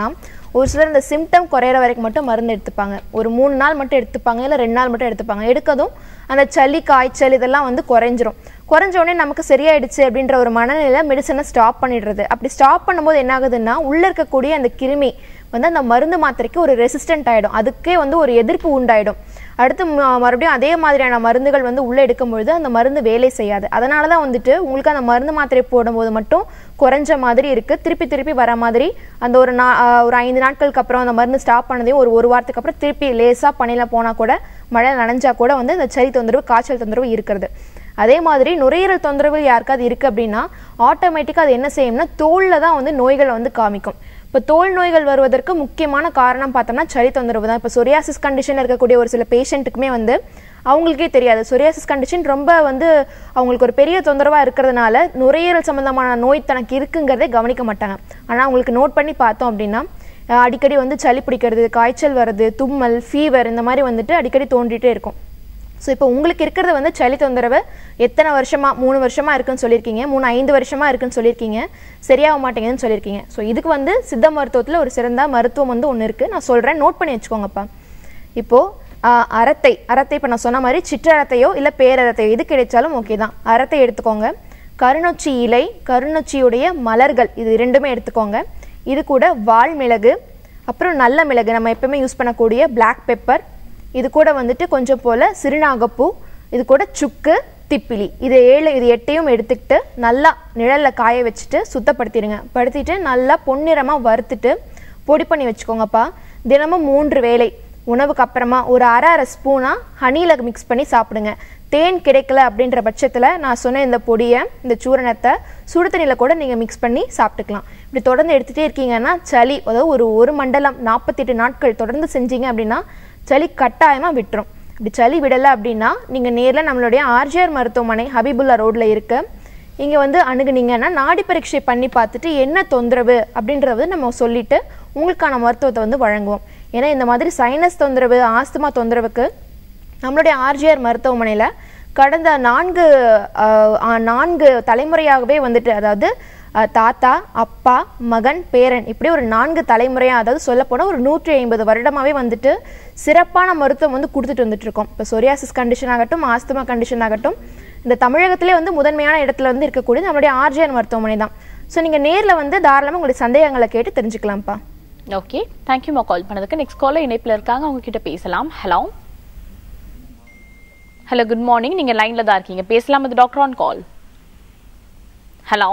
ஒரு சிலர் இந்த சிம்டம் குறையிற வரைக்கும் மட்டும் மருந்து எடுத்துப்பாங்க ஒரு மூணு நாள் மட்டும் எடுத்துப்பாங்க இல்லை ரெண்டு நாள் மட்டும் எடுத்துப்பாங்க எடுக்கதும் அந்த சளி காய்ச்சல் இதெல்லாம் வந்து குறைஞ்சிரும் குறைஞ்ச உடனே நமக்கு சரியாயிடுச்சு அப்படின்ற ஒரு மனநிலையில மெடிசனை ஸ்டாப் பண்ணிடுறது அப்படி ஸ்டாப் பண்ணும்போது என்ன ஆகுதுன்னா உள்ள இருக்கக்கூடிய அந்த கிருமி வந்து அந்த மருந்து மாத்திரைக்கு ஒரு ரெசிஸ்டன்ட் ஆயிடும் அதுக்கே வந்து ஒரு எதிர்ப்பு உண்டாயிடும் அடுத்து ம- மறுபடியும் அதே மாதிரியான மருந்துகள் வந்து உள்ளே எடுக்கும் பொழுது அந்த மருந்து வேலை செய்யாது அதனால தான் வந்துட்டு உங்களுக்கு அந்த மருந்து மாத்திரை போடும்போது மட்டும் குறைஞ்ச மாதிரி இருக்கு திருப்பி திருப்பி வர மாதிரி அந்த ஒரு நா ஆஹ் ஒரு ஐந்து நாட்களுக்கு அப்புறம் அந்த மருந்து ஸ்டாப் பண்ணதையும் ஒரு ஒரு வாரத்துக்கு அப்புறம் திருப்பி லேசாக பனியில் போனால் கூட மழை நனைஞ்சா கூட வந்து இந்த சளி தொந்தரவு காய்ச்சல் தொந்தரவு இருக்கிறது அதே மாதிரி நுரையீரல் தொந்தரவு யாருக்காவது இருக்குது அப்படின்னா ஆட்டோமேட்டிக்காக அது என்ன செய்யும்னா தோலில் தான் வந்து நோய்களை வந்து காமிக்கும் இப்போ தோல் நோய்கள் வருவதற்கு முக்கியமான காரணம் பார்த்தோம்னா சளி தொந்தரவு தான் இப்போ சொரியாசிஸ் கண்டிஷனில் இருக்கக்கூடிய ஒரு சில பேஷண்ட்டுக்குமே வந்து அவங்களுக்கே தெரியாது சொரியாசிஸ் கண்டிஷன் ரொம்ப வந்து அவங்களுக்கு ஒரு பெரிய தொந்தரவாக இருக்கிறதுனால நுரையீரல் சம்மந்தமான நோய் தனக்கு இருக்குங்கிறதே கவனிக்க மாட்டாங்க ஆனால் அவங்களுக்கு நோட் பண்ணி பார்த்தோம் அப்படின்னா அஹ் அடிக்கடி வந்து சளி பிடிக்கிறது காய்ச்சல் வர்றது தும்மல் ஃபீவர் இந்த மாதிரி வந்துட்டு அடிக்கடி தோன்றிட்டே இருக்கும் ஸோ இப்போ உங்களுக்கு இருக்கிறது வந்து சளி தொந்தரவு எத்தனை வருஷமா மூணு வருஷமா இருக்குன்னு சொல்லியிருக்கீங்க மூணு ஐந்து வருஷமா இருக்குன்னு சொல்லியிருக்கீங்க சரியாக மாட்டேங்குதுன்னு சொல்லியிருக்கீங்க ஸோ இதுக்கு வந்து சித்த மருத்துவத்தில் ஒரு சிறந்த மருத்துவம் வந்து ஒன்று இருக்குது நான் சொல்கிறேன் நோட் பண்ணி வச்சுக்கோங்கப்பா இப்போது ஆஹ், அரத்தை அரத்தை இப்போ நான் சொன்ன மாதிரி சிற்றரத்தையோ இல்லை பேரரத்தையோ எது கிடைச்சாலும் ஓகே தான் அரத்தை எடுத்துக்கோங்க கருநொச்சி இலை கருநொச்சியுடைய மலர்கள் இது இரண்டுமே எடுத்துக்கோங்க இது கூட வால் மிளகு அப்புறம் நல்ல மிளகு நம்ம எப்பவுமே யூஸ் பண்ணக்கூடிய Black பெப்பர் இது கூட வந்துட்டு கொஞ்சம் போல் சிறுநாகப்பூ இது கூட சுக்கு திப்பிலி இது ஏழு இது எட்டையும் எடுத்துக்கிட்டு நல்லா நிழலில் காய வச்சுட்டு சுத்தப்படுத்திடுங்க படுத்திட்டு நல்லா பொன்னிறமாக வறுத்துட்டு பொடி பண்ணி வச்சுக்கோங்கப்பா தினமும் மூன்று வேளை உணவுக்கு அப்புறமா ஒரு அரை அரை ஸ்பூனாக ஹனியில் மிக்ஸ் பண்ணி சாப்பிடுங்க தேன் கிடைக்கல அப்படின்ற பட்சத்தில் நான் சொன்ன இந்த பொடியை இந்த சூரணத்தை சுடு தண்ணியில் கூட நீங்கள் மிக்ஸ் பண்ணி சாப்பிட்டுக்கலாம் இப்படி தொடர்ந்து எடுத்துகிட்டே இருக்கீங்கன்னா சளி அதாவது ஒரு ஒரு மண்டலம் நாற்பத்தெட்டு நாட்கள் தொடர்ந்து செஞ்சீங்க அப்படின்னா சளி கட்டாயமாக விட்டுரும் இப்படி சளி விடலை அப்படின்னா நீங்கள் நேரில் நம்மளுடைய ஆர்ஜிஆர் மருத்துவமனை ஹபீபுல்லா ரோட்டில் இருக்கு இங்கே வந்து அணுகுனீங்கன்னா நாடி பரீட்சை பண்ணி பார்த்துட்டு என்ன தொந்தரவு அப்படின்றத வந்து நம்ம சொல்லிட்டு உங்களுக்கான மருத்துவத்தை வந்து வழங்குவோம் ஏன்னா இந்த மாதிரி சைனஸ் தொந்தரவு ஆஸ்துமா தொந்தரவுக்கு நம்மளுடைய ஆர்ஜிஆர் மருத்துவமனையில் கடந்த நான்கு ஆஹ், ஆஹ், நான்கு தலைமுறையாகவே வந்துட்டு அதாவது ஆஹ், தாத்தா அப்பா மகன் பேரன் இப்படி ஒரு நான்கு தலைமுறையாக அதாவது சொல்லப்போனால் ஒரு நூற்றி ஐம்பது வருடமாகவே வந்துட்டு சிறப்பான மருத்துவம் வந்து கொடுத்துட்டு வந்துட்டு இருக்கோம் இப்போ சொரியாசிஸ் கண்டிஷன் ஆகட்டும் ஆஸ்துமா கண்டிஷன் ஆகட்டும் இந்த தமிழகத்திலே வந்து முதன்மையான இடத்துல வந்து இருக்கக்கூடிய நம்மளுடைய ஆர்ஜிஆர் மருத்துவமனை தான் ஸோ நீங்கள் நேரில் வந்து தாராளமாக உங்களுடைய சந்தேகங்களை கேட்டு தெரிஞ்சுக்கலாம்ப்பா ஓகே தேங்க்யூமா கால் பண்ணதுக்கு நெக்ஸ்ட் காலர் இணைப்பில் இருக்காங்க அவங்க கிட்ட பேசலாம் ஹலோ ஹலோ குட் மார்னிங் நீங்க லைன்ல தான் இருக்கீங்க பேசலாம் இது doctor on call hello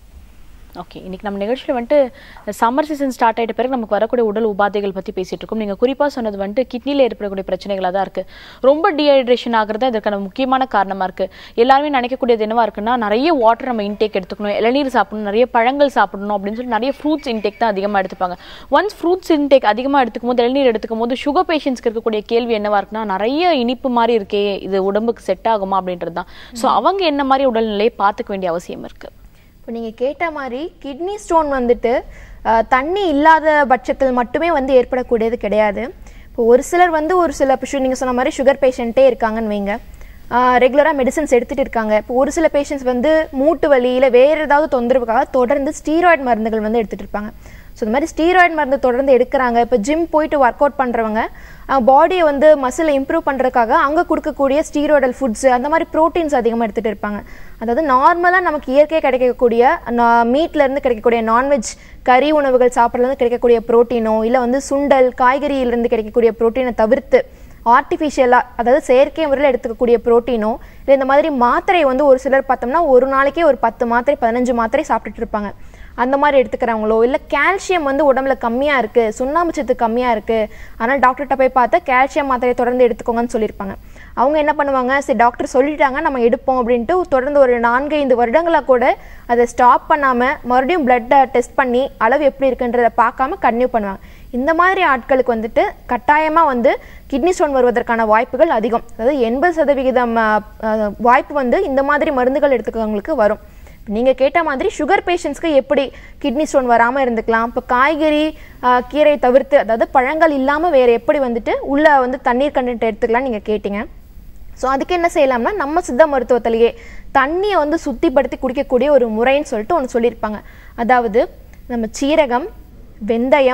okay இன்னைக்கு நம்ம நிகழ்ச்சியில் வந்துட்டு சம்மர் சீசன் ஸ்டார்ட் ஆயிட்ட பிறகு நமக்கு வரக்கூடிய உடல் உபாதைகள் பற்றி பேசிட்டு இருக்கோம் நீங்கள் குறிப்பாக சொன்னது வந்துட்டு கிட்னியில் ஏற்படக்கூடிய பிரச்சனைகளாக தான் இருக்குது ரொம்ப டீஹைட்ரேஷன் ஆகிறது இதற்கான முக்கியமான காரணமாக இருக்குது எல்லாருமே நினைக்கக்கூடியது என்னவா இருக்குன்னா நிறைய வாட்டர் நம்ம இன்டேக் எடுத்துக்கணும் இளநீர் சாப்பிடணும் நிறைய பழங்கள் சாப்பிடணும் அப்படின்னு சொல்லி நிறைய ஃப்ரூட்ஸ் இன்டேக் தான் அதிகமாக எடுத்துப்பாங்க ஒன்ஸ் ஃப்ரூட்ஸ் இன்டேக் அதிகமாக எடுத்துக்கும் போது இளநீர் எடுத்துக்கும் போது சுகர் பேஷண்ட்ஸ்க்கு இருக்கக்கூடிய கேள்வி என்னவா இருக்குன்னா நிறைய இனிப்பு மாதிரி இருக்கே இது உடம்புக்கு செட் ஆகுமா அப்படின்றது தான் ஸோ அவங்க என்ன மாதிரி உடல்நிலையை பார்த்துக்க வேண்டிய அவசியம் இருக்குது இப்போ நீங்கள் கேட்ட மாதிரி கிட்னி ஸ்டோன் வந்துட்டு அஹ், தண்ணி இல்லாத பட்சத்தில் மட்டுமே வந்து ஏற்படக்கூடியது கிடையாது இப்போ ஒரு சிலர் வந்து ஒரு சில நீங்கள் சொன்ன மாதிரி சுகர் பேஷண்ட்டே இருக்காங்கன்னு வைங்க ரெகுலராக மெடிசன்ஸ் எடுத்துகிட்டு இருக்காங்க இப்போ ஒரு சில பேஷண்ட்ஸ் வந்து மூட்டு வலி இல்லை வேறு ஏதாவது தொந்தரவுக்காக தொடர்ந்து ஸ்டீராய்டு மருந்துகள் வந்து எடுத்துகிட்டு இருப்பாங்க ஸோ இந்த மாதிரி ஸ்டீராய்டு மருந்து தொடர்ந்து எடுக்கிறாங்க இப்போ ஜிம் போயிட்டு ஒர்க் அவுட் பண்ணுறவங்க பாடியை வந்து மசிலை இம்ப்ரூவ் பண்ணுறதுக்காக அங்கே கொடுக்கக்கூடிய ஸ்டீராய்டல் ஃபுட்ஸ் அந்த மாதிரி ப்ரோட்டீன்ஸ் அதிகமாக எடுத்துகிட்டு இருப்பாங்க அதாவது நார்மலாக நமக்கு இயற்கை கிடைக்கக்கூடிய மீட்லேருந்து கிடைக்கக்கூடிய நான்வெஜ் கறி உணவுகள் சாப்பிட்றதுலேருந்து கிடைக்கக்கூடிய ப்ரோட்டீனோ இல்லை வந்து சுண்டல் காய்கறியிலேருந்து கிடைக்கக்கூடிய ப்ரோட்டீனை தவிர்த்து ஆர்டிஃபிஷியலாக அதாவது செயற்கை முறையில் எடுத்துக்கக்கூடிய ப்ரோட்டீனோ இல்லை இந்த மாதிரி மாத்திரை வந்து ஒரு சிலர் பார்த்தோம்னா ஒரு நாளைக்கே ஒரு பத்து மாத்திரை பதினஞ்சு மாத்திரை சாப்பிட்டுட்டு இருப்பாங்க அந்த மாதிரி எடுத்துக்கிறவங்களோ இல்லை கால்சியம் வந்து உடம்புல கம்மியாக இருக்குது சுண்ணாம்பு சத்து கம்மியாக இருக்குது அதனால் டாக்டர்கிட்ட போய் பார்த்தா கால்சியம் மாத்திரையை தொடர்ந்து எடுத்துக்கோங்கன்னு சொல்லியிருப்பாங்க அவங்க என்ன பண்ணுவாங்க சரி டாக்டர் சொல்லிட்டாங்க நம்ம எடுப்போம் அப்படின்ட்டு தொடர்ந்து ஒரு நான்கு ஐந்து வருடங்களாக கூட அதை ஸ்டாப் பண்ணாமல் மறுபடியும் பிளட்டை டெஸ்ட் பண்ணி அளவு எப்படி இருக்குன்றதை பார்க்காம கன்டினியூ பண்ணுவாங்க இந்த மாதிரி ஆட்களுக்கு வந்துட்டு கட்டாயமாக வந்து கிட்னி ஸ்டோன் வருவதற்கான வாய்ப்புகள் அதிகம் அதாவது எண்பது சதவிகிதம் அஹ், அஹ், வாய்ப்பு வந்து இந்த மாதிரி மருந்துகள் எடுத்துக்கிறவங்களுக்கு வரும் நீங்கள் கேட்ட மாதிரி சுகர் பேஷண்ட்ஸ்க்கு எப்படி கிட்னி ஸ்டோன் வராமல் இருந்துக்கலாம் இப்போ காய்கறி அஹ், கீரை தவிர்த்து அதாவது பழங்கள் இல்லாமல் வேறு எப்படி வந்துட்டு உள்ள வந்து தண்ணீர் கண்டென்ட் எடுத்துக்கலாம் நீங்கள் கேட்டிங்க ஸோ அதுக்கு என்ன செய்யலாம்னா நம்ம சித்த மருத்துவத்திலேயே தண்ணியை வந்து சுத்திப்படுத்தி குடிக்கக்கூடிய ஒரு முறைன்னு சொல்லிட்டு ஒன்று சொல்லியிருப்பாங்க அதாவது நம்ம சீரகம் வெந்தயம்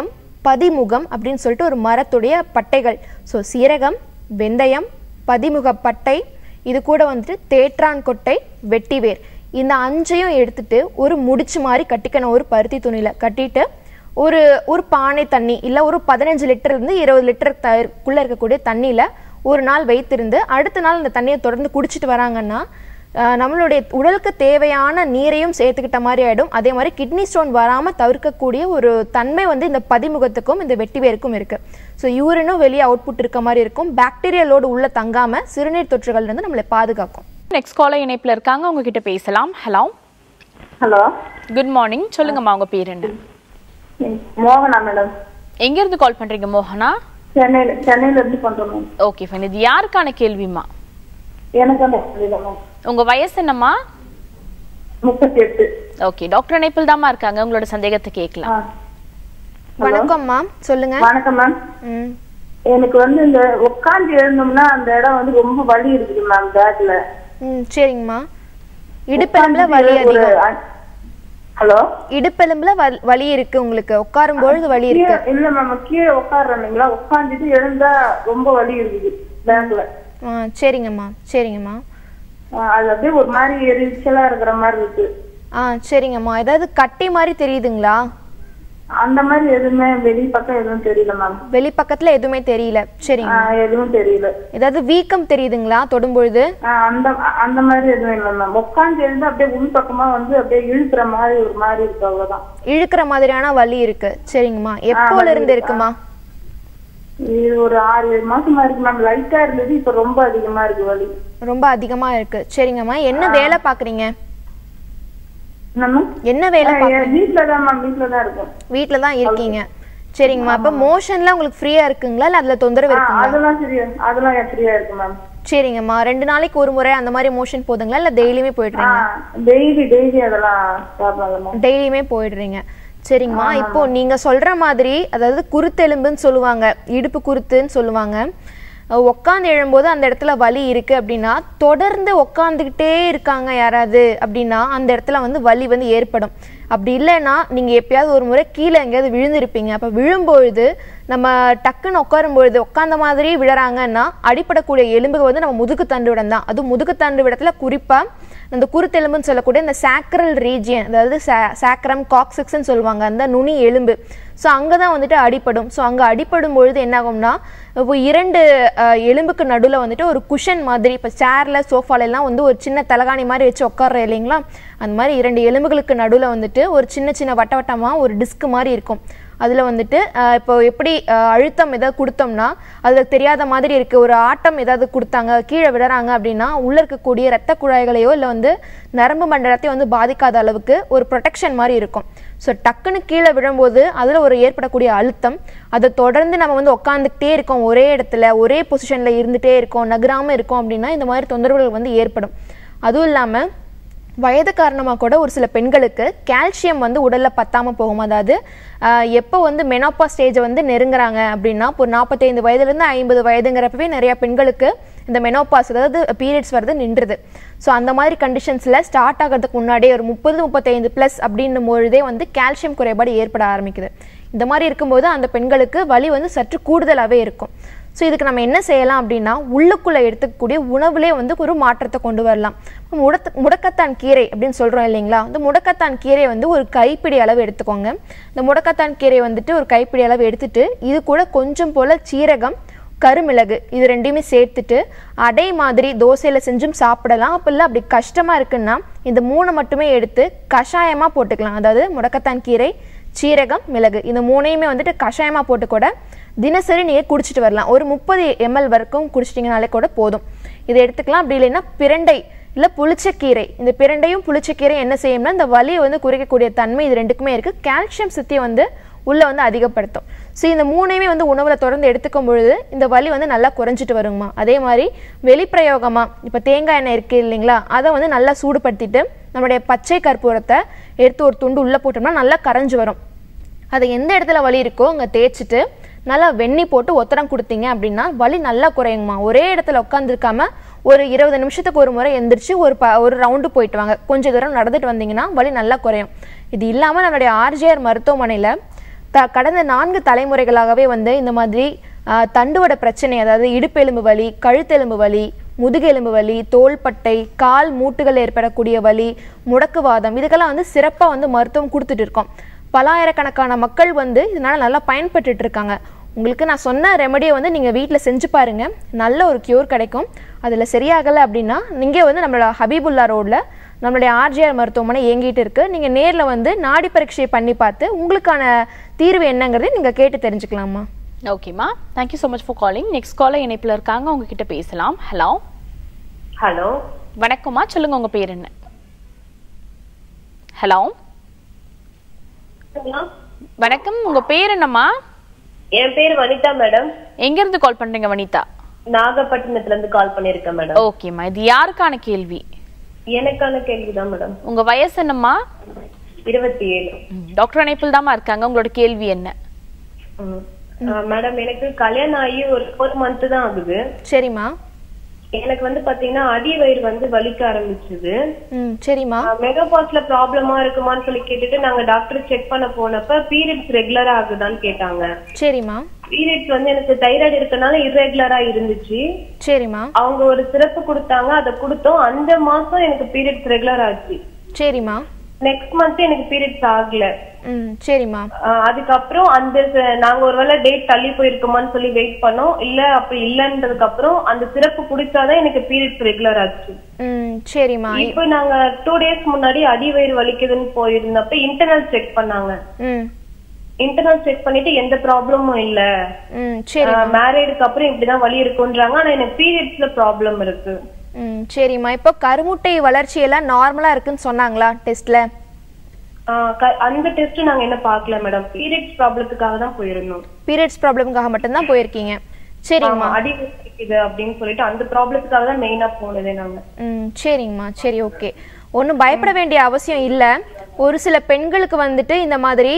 பதிமுகம் அப்படின்னு சொல்லிட்டு ஒரு மரத்துடைய பட்டைகள் ஸோ சீரகம் வெந்தயம் பதிமுக பட்டை இது கூட வந்துட்டு தேற்றான் கொட்டை வெட்டிவேர் இந்த அஞ்சையும் எடுத்துட்டு ஒரு முடிச்சு மாதிரி கட்டிக்கணும் ஒரு பருத்தி துணியில் கட்டிட்டு ஒரு ஒரு பானை தண்ணி இல்லை ஒரு பதினஞ்சு லிட்டர் இருந்து இருபது லிட்டர் குள்ளே இருக்கக்கூடிய தண்ணியில் ஒரு நாள் வைத்திருந்து அடுத்த நாள் அந்த தண்ணியை தொடர்ந்து குடிச்சிட்டு வராங்கன்னா ஆஹ், நம்மளுடைய உடலுக்கு தேவையான நீரையும் சேர்த்துக்கிட்ட மாதிரி ஆகிடும் அதே மாதிரி கிட்னி ஸ்டோன் வராமல் தவிர்க்கக்கூடிய ஒரு தன்மை வந்து இந்த பதிமுகத்துக்கும் இந்த வெட்டிவேருக்கும் இருக்குது ஸோ யூரினும் வெளியே அவுட்புட் இருக்க மாதிரி இருக்கும் பாக்டீரியா லோடு உள்ளே தங்காமல் சிறுநீர் தொற்றுகள்லேருந்து நம்மளை பாதுகாக்கும் நெக்ஸ்ட் காலர் இணைப்புல இருக்காங்க உங்ககிட்ட பேசலாம் ஹலோ ஹலோ குட் மார்னிங் சொல்லுங்கம்மா உங்க பேர் என்ன மோகனா மேடம் எங்க இருந்து கால் பண்றீங்க மோகனா சென்னையில சென்னையில இருந்து பண்றோம் மேம் ஓகே ஃபைன் இது யாருக்கான கேள்விமா எனக்கு அந்த தெரியல மேம் உங்க வயசு என்னம்மா முப்பத்தி எட்டு ஓகே டாக்டர் இணைப்பில் தாம்மா இருக்காங்க உங்களோட சந்தேகத்தை கேட்கலாம் ஆ. வணக்கம்மா சொல்லுங்க வணக்கம் மேம் ம் எனக்கு வந்து இந்த உட்காந்து எழுந்தோம்னா அந்த இடம் வந்து ரொம்ப வலி இருக்குது மேம் பேக்ல ம் சரிங்கம்மா இடுப்பெலும்புல வலி அதிகம் ஹலோ இடுப்பெலும்புல வல்- வலி இருக்கு உங்களுக்கு உட்காரும் பொழுது வலி இருக்கு இல்ல மேம் கீழே உட்காடுறோம் இல்லைங்களா உட்காந்துட்டு எழுந்தா ரொம்ப வலி இருக்குது பேக்ல ஆ சரிங்கம்மா சரிங்கம்மா அது அப்படியே ஒரு மாதிரி எரிச்சலா இருக்கிற மாதிரி இருக்கு ஆ சரிங்கம்மா ஏதாவது கட்டி மாதிரி தெரியுதுங்களா அந்த மாதிரி எதுவுமே வெளி பக்கம் எதுவும் தெரியல மேம் வெளி பக்கத்துல எதுவுமே தெரியல சரிங்க எதுவும் தெரியல ஏதாவது வீக்கம் தெரியுதுங்களா தொடும்பொழுது ஆ, அந்த அந்த மாதிரி எதுவும் இல்லை மேம் உட்காந்து எழுந்து அப்படியே உள் பக்கமா வந்து அப்படியே இழுக்கிற மாதிரி ஒரு மாதிரி இருக்கு அவ்வளவுதான் இழுக்கிற மாதிரியான வலி இருக்கு சரிங்கம்மா எப்போல இருந்து இருக்குமா இது ஒரு ஆறு ஏழு மாசமா இருக்கு மேம் லைட்டா இருந்தது இப்ப ரொம்ப அதிகமா இருக்கு வலி ரொம்ப அதிகமா இருக்கு சரிங்கம்மா என்ன வேலை பாக்குறீங்க என்னம்மா என்ன வேலை பாக்க வீட்டுல தான் மேம் வீட்டுல தான் இருக்கும் வீட்ல தான் இருக்கீங்க சரிங்கம்மா அப்ப மோஷன்ல உங்களுக்கு ஃப்ரீயா இருக்குங்களா இல்ல அதுல தொந்தரவு ஆ, இருக்குங்களா அதெல்லாம் சரியா அதெல்லாம் ஃப்ரீயா இருக்கு மேம் சரிங்கம்மா ரெண்டு நாளைக்கு ஒரு முறை அந்த மாதிரி மோஷன் போதுங்களா இல்ல டெய்லியுமே போயிடுறீங்க டெய்லி டெய்லி அதெல்லாம் ப்ராப்ளம் மேம் டெய்லியுமே போயிடுறீங்க சரிங்கம்மா இப்போ நீங்க சொல்ற மாதிரி அதாவது குருத்தெலும்புன்னு சொல்லுவாங்க இடுப்பு குருத்துன்னு சொல்லுவாங்க அஹ் உட்காந்து எழும்போது அந்த இடத்துல வலி இருக்கு அப்படின்னா தொடர்ந்து உட்காந்துக்கிட்டே இருக்காங்க யாராவது அப்படின்னா அந்த இடத்துல வந்து வலி வந்து ஏற்படும் அப்படி இல்லைன்னா நீங்க எப்பயாவது ஒரு முறை கீழே எங்கேயாவது விழுந்திருப்பீங்க அப்ப விழும்பொழுது நம்ம டக்குன்னு உட்காரும் பொழுது உட்காந்த மாதிரி விழறாங்கன்னா அடிப்படக்கூடிய எலும்புகள் வந்து நம்ம முதுகு தண்டுவிடம் தான் அதுவும் முதுகு தண்டுவிடத்துல குறிப்பா அந்த குருத்தெலும்புன்னு சொல்லக்கூடிய இந்த சாக்ரல் ரீஜியன் அதாவது சாக்ரம் காக்சிக்ஸ்ன்னு சொல்லுவாங்க அந்த நுனி எலும்பு ஸோ அங்கே தான் வந்துட்டு அடிப்படும் ஸோ அங்கே அடிப்படும் பொழுது என்ன ஆகும்னா இப்போ இரண்டு அஹ், எலும்புக்கு நடுவில் வந்துட்டு ஒரு குஷன் மாதிரி இப்போ சேரில் சோஃபாலெல்லாம் வந்து ஒரு சின்ன தலகாணி மாதிரி வச்சு உட்கார்ற இல்லைங்களா அந்த மாதிரி இரண்டு எலும்புகளுக்கு நடுவில் வந்துட்டு ஒரு சின்ன சின்ன வட்ட வட்டமாக ஒரு டிஸ்க் மாதிரி இருக்கும் அதில் வந்துட்டு அஹ், இப்போ எப்படி அஹ், அழுத்தம் ஏதாவது கொடுத்தோம்னா அதில் தெரியாத மாதிரி இருக்கு ஒரு ஆட்டம் ஏதாவது கொடுத்தாங்க கீழே விடுறாங்க அப்படின்னா உள்ள இருக்கக்கூடிய ரத்த குழாய்களையோ இல்லை வந்து நரம்பு மண்டலத்தையோ வந்து பாதிக்காத அளவுக்கு ஒரு ப்ரொடெக்ஷன் மாதிரி இருக்கும் ஸோ டக்குன்னு கீழே விழும்போது அதில் ஒரு ஏற்படக்கூடிய அழுத்தம் அதை தொடர்ந்து நம்ம வந்து உட்காந்துக்கிட்டே இருக்கோம் ஒரே இடத்துல ஒரே பொசிஷனில் இருந்துகிட்டே இருக்கோம் நகராமல் இருக்கோம் அப்படின்னா இந்த மாதிரி தொந்தரவுகள் வந்து ஏற்படும் அதுவும் இல்லாமல் வயது காரணமாக கூட ஒரு சில பெண்களுக்கு கால்சியம் வந்து உடலில் பத்தாமல் போகும் அதாவது ஆஹ், எப்போ வந்து மெனோப்பா ஸ்டேஜை வந்து நெருங்குறாங்க அப்படின்னா இப்போ நாற்பத்தைந்து வயதுலேருந்து ஐம்பது வயதுங்கிறப்பவே நிறைய பெண்களுக்கு இந்த மெனோபாஸ் அதாவது பீரியட்ஸ் வரது நின்றுது ஸோ அந்த மாதிரி கண்டிஷன்ஸில் ஸ்டார்ட் ஆகிறதுக்கு முன்னாடியே ஒரு முப்பது முப்பத்தைந்து ப்ளஸ் அப்படின்னும் பொழுதே வந்து கால்சியம் குறைபாடு ஏற்பட ஆரம்பிக்குது இந்த மாதிரி இருக்கும்போது அந்த பெண்களுக்கு வலி வந்து சற்று கூடுதலாகவே இருக்கும் ஸோ இதுக்கு நம்ம என்ன செய்யலாம் அப்படின்னா உள்ளுக்குள்ளே எடுத்துக்கக்கூடிய உணவுலே வந்து ஒரு மாற்றத்தை கொண்டு வரலாம் முடத்த முடக்கத்தான் கீரை அப்படின்னு சொல்கிறோம் இல்லைங்களா இந்த முடக்கத்தான் கீரை வந்து ஒரு கைப்பிடி அளவு எடுத்துக்கோங்க இந்த முடக்கத்தான் கீரை வந்துட்டு ஒரு கைப்பிடி அளவு எடுத்துட்டு இது கூட கொஞ்சம் போல் சீரகம் கருமிளகு இது ரெண்டையுமே சேர்த்துட்டு அடை மாதிரி தோசையில் செஞ்சும் சாப்பிடலாம் அப்போ இல்லை அப்படி கஷ்டமாக இருக்குன்னா இந்த மூணு மட்டுமே எடுத்து கஷாயமாக போட்டுக்கலாம் அதாவது முடக்கத்தான் கீரை சீரகம் மிளகு இந்த மூணையுமே வந்துட்டு கஷாயமாக போட்டு கூட தினசரி நீங்கள் குடிச்சிட்டு வரலாம் ஒரு முப்பது எம்எல் வரைக்கும் குடிச்சிட்டிங்கனாலே கூட போதும் இதை எடுத்துக்கலாம் அப்படி இல்லைன்னா பிரண்டை இல்லை புளிச்சக்கீரை இந்த பிரண்டையும் புளிச்சக்கீரை என்ன செய்யும்னா இந்த வலியை வந்து குறைக்கக்கூடிய தன்மை இது ரெண்டுக்குமே இருக்குது கால்சியம் சக்தியை வந்து உள்ளே வந்து அதிகப்படுத்தும் ஸோ இந்த மூணையுமே வந்து உணவில் தொடர்ந்து எடுத்துக்கும் பொழுது இந்த வலி வந்து நல்லா குறைஞ்சிட்டு வருங்கம்மா அதே மாதிரி வெளிப்பிரயோகமாக இப்போ தேங்காய் எண்ணெய் இருக்குது இல்லைங்களா அதை வந்து நல்லா சூடுபடுத்திட்டு நம்மளுடைய பச்சை கற்பூரத்தை எடுத்து ஒரு துண்டு உள்ளே போட்டோம்னா நல்லா கரைஞ்சு வரும் அது எந்த இடத்துல வலி இருக்கோ அங்கே தேய்ச்சிட்டு நல்லா வெண்ணி போட்டு ஒத்தடம் கொடுத்தீங்க அப்படின்னா வலி நல்லா குறையுங்கம்மா ஒரே இடத்துல உட்காந்துருக்காம ஒரு இருபது நிமிஷத்துக்கு ஒரு முறை எந்திரிச்சு ஒரு ப ஒரு ரவுண்டு போயிட்டு வாங்க கொஞ்சம் தூரம் நடந்துட்டு வந்தீங்கன்னா வலி நல்லா குறையும் இது இல்லாமல் நம்மளுடைய ஆர்ஜிஆர் மருத்துவமனையில் த கடந்த நான்கு தலைமுறைகளாகவே வந்து இந்த மாதிரி ஆஹ், தண்டுவட பிரச்சனை அதாவது இடுப்பெலும்பு வலி கழுத்தெலும்பு வலி முதுகெலும்பு வலி தோள்பட்டை கால் மூட்டுகள் ஏற்படக்கூடிய வலி முடக்குவாதம் இதுக்கெல்லாம் வந்து சிறப்பாக வந்து மருத்துவம் கொடுத்துட்டு இருக்கோம் பலாயிரக்கணக்கான மக்கள் வந்து இதனால நல்லா பயன்பட்டுட்டு இருக்காங்க உங்களுக்கு நான் சொன்ன ரெமடியை வந்து நீங்கள் வீட்டில் செஞ்சு பாருங்க நல்ல ஒரு க்யூர் கிடைக்கும் அதில் சரியாகலை அப்படின்னா நீங்கள் வந்து நம்மளோட ஹபீபுல்லா ரோடில் நம்மளுடைய ஆர்ஜிஆர் மருத்துவமனை இயங்கிட்டு இருக்கு நீங்கள் நேரில் வந்து நாடி பரீட்சை பண்ணி பார்த்து உங்களுக்கான தீர்வு என்னங்கிறதை நீங்கள் கேட்டு தெரிஞ்சுக்கலாமா ஓகேம்மா thank you so much for calling next caller இணைப்பில் இருக்காங்க உங்ககிட்ட பேசலாம் ஹலோ ஹலோ வணக்கம்மா சொல்லுங்க உங்க பேர் என்ன ஹலோ வணக்கம் உங்க பேர் என்னம்மா என் பேர் வனிதா மேடம் எங்க இருந்து கால் பண்றீங்க வனிதா நாகப்பட்டினத்துல இருந்து கால் பண்ணிருக்கேன் மேடம் ஓகேம்மா இது யாருக்கான கேள்வி எனக்கான கேள்விதான் மேடம் உங்க வயசு என்னம்மா இருபத்தி ஏழு ம், டாக்டர் இணைப்பில் தாம்மா இருக்காங்க உங்களோட கேள்வி என்ன ம். ஆ, மேடம் எனக்கு கல்யாணம் ஆகி ஒரு ஃபோர் மந்த் தான் ஆகுது சரிம்மா எனக்கு வந்து பாத்தீங்கன்னா அடி வயிறு வந்து வலிக்க ஆரம்பிச்சது ம் சரிம்மா மெகாபாஸ்ல ப்ராப்ளமா இருக்குமான்னு சொல்லி கேட்டுட்டு நாங்க டாக்டர் செக் பண்ண போனப்ப பீரியட்ஸ் ரெகுலரா ஆகுதான்னு கேட்டாங்க சரிம்மா பீரியட்ஸ் வந்து எனக்கு தைராய்டு இருக்கனால irregular-ஆ இருந்துச்சு சரிம்மா அவங்க ஒரு சிறப்பு கொடுத்தாங்க அதை கொடுத்தோம் அந்த மாசம் எனக்கு பீரியட்ஸ் ரெகுலர் ஆச்சு சரிம்மா நெக்ஸ்ட் மந்த் எனக்கு பீரியட்ஸ் ஆகல ம் சரிம்மா ஆஹ் அதுக்கப்புறம் அந்த ச- நாங்க ஒருவேளை டேட் தள்ளி போயிருக்குமான்னு சொல்லி வெயிட் பண்ணோம் இல்ல அப்படி இல்லன்றதுக்கு அப்புறம் அந்த சிறப்பு குடிச்சாதான் எனக்கு பீரியட்ஸ் ரெகுலர் ஆச்சு ம் சரிம்மா இப்போ நாங்க டூ டேஸ் முன்னாடி அடி வயிறு வலிக்குதுன்னு போயிருந்தப்ப இன்டர்னல் செக் பண்ணாங்க ம் இன்டர்னல் செக் பண்ணிட்டு எந்த ப்ராப்ளமும் இல்ல ம் சரி மேரேடுக்கு அப்புறம் இப்படிதான் வலி இருக்குன்றாங்க ஆனா எனக்கு பீரியட்ஸ்ல ப்ராப்ளம் இருக்கு ம் சரிம்மா இப்போ கருமுட்டை வளர்ச்சி எல்லாம் நார்மலாக இருக்குன்னு சொன்னாங்களா டெஸ்ட்ல ஆஹ் க- அந்த டெஸ்ட் நாங்க என்ன பார்க்கல மேடம் பீரியட்ஸ் ப்ராப்ளத்துக்காக தான் போயிருந்தோம் பீரியட்ஸ் ப்ராப்ளம்காக மட்டும்தான் போயிருக்கீங்க சரிங்கம்மா ஆமா, அடி வலிக்குது அப்படின்னு சொல்லிட்டு அந்த ப்ராப்ளத்துக்காக தான் மெயினா போனதே நாங்க ம் சரிங்கம்மா சரி ஓகே ஒன்றும் பயப்பட வேண்டிய அவசியம் இல்லை ஒரு சில பெண்களுக்கு வந்துட்டு இந்த மாதிரி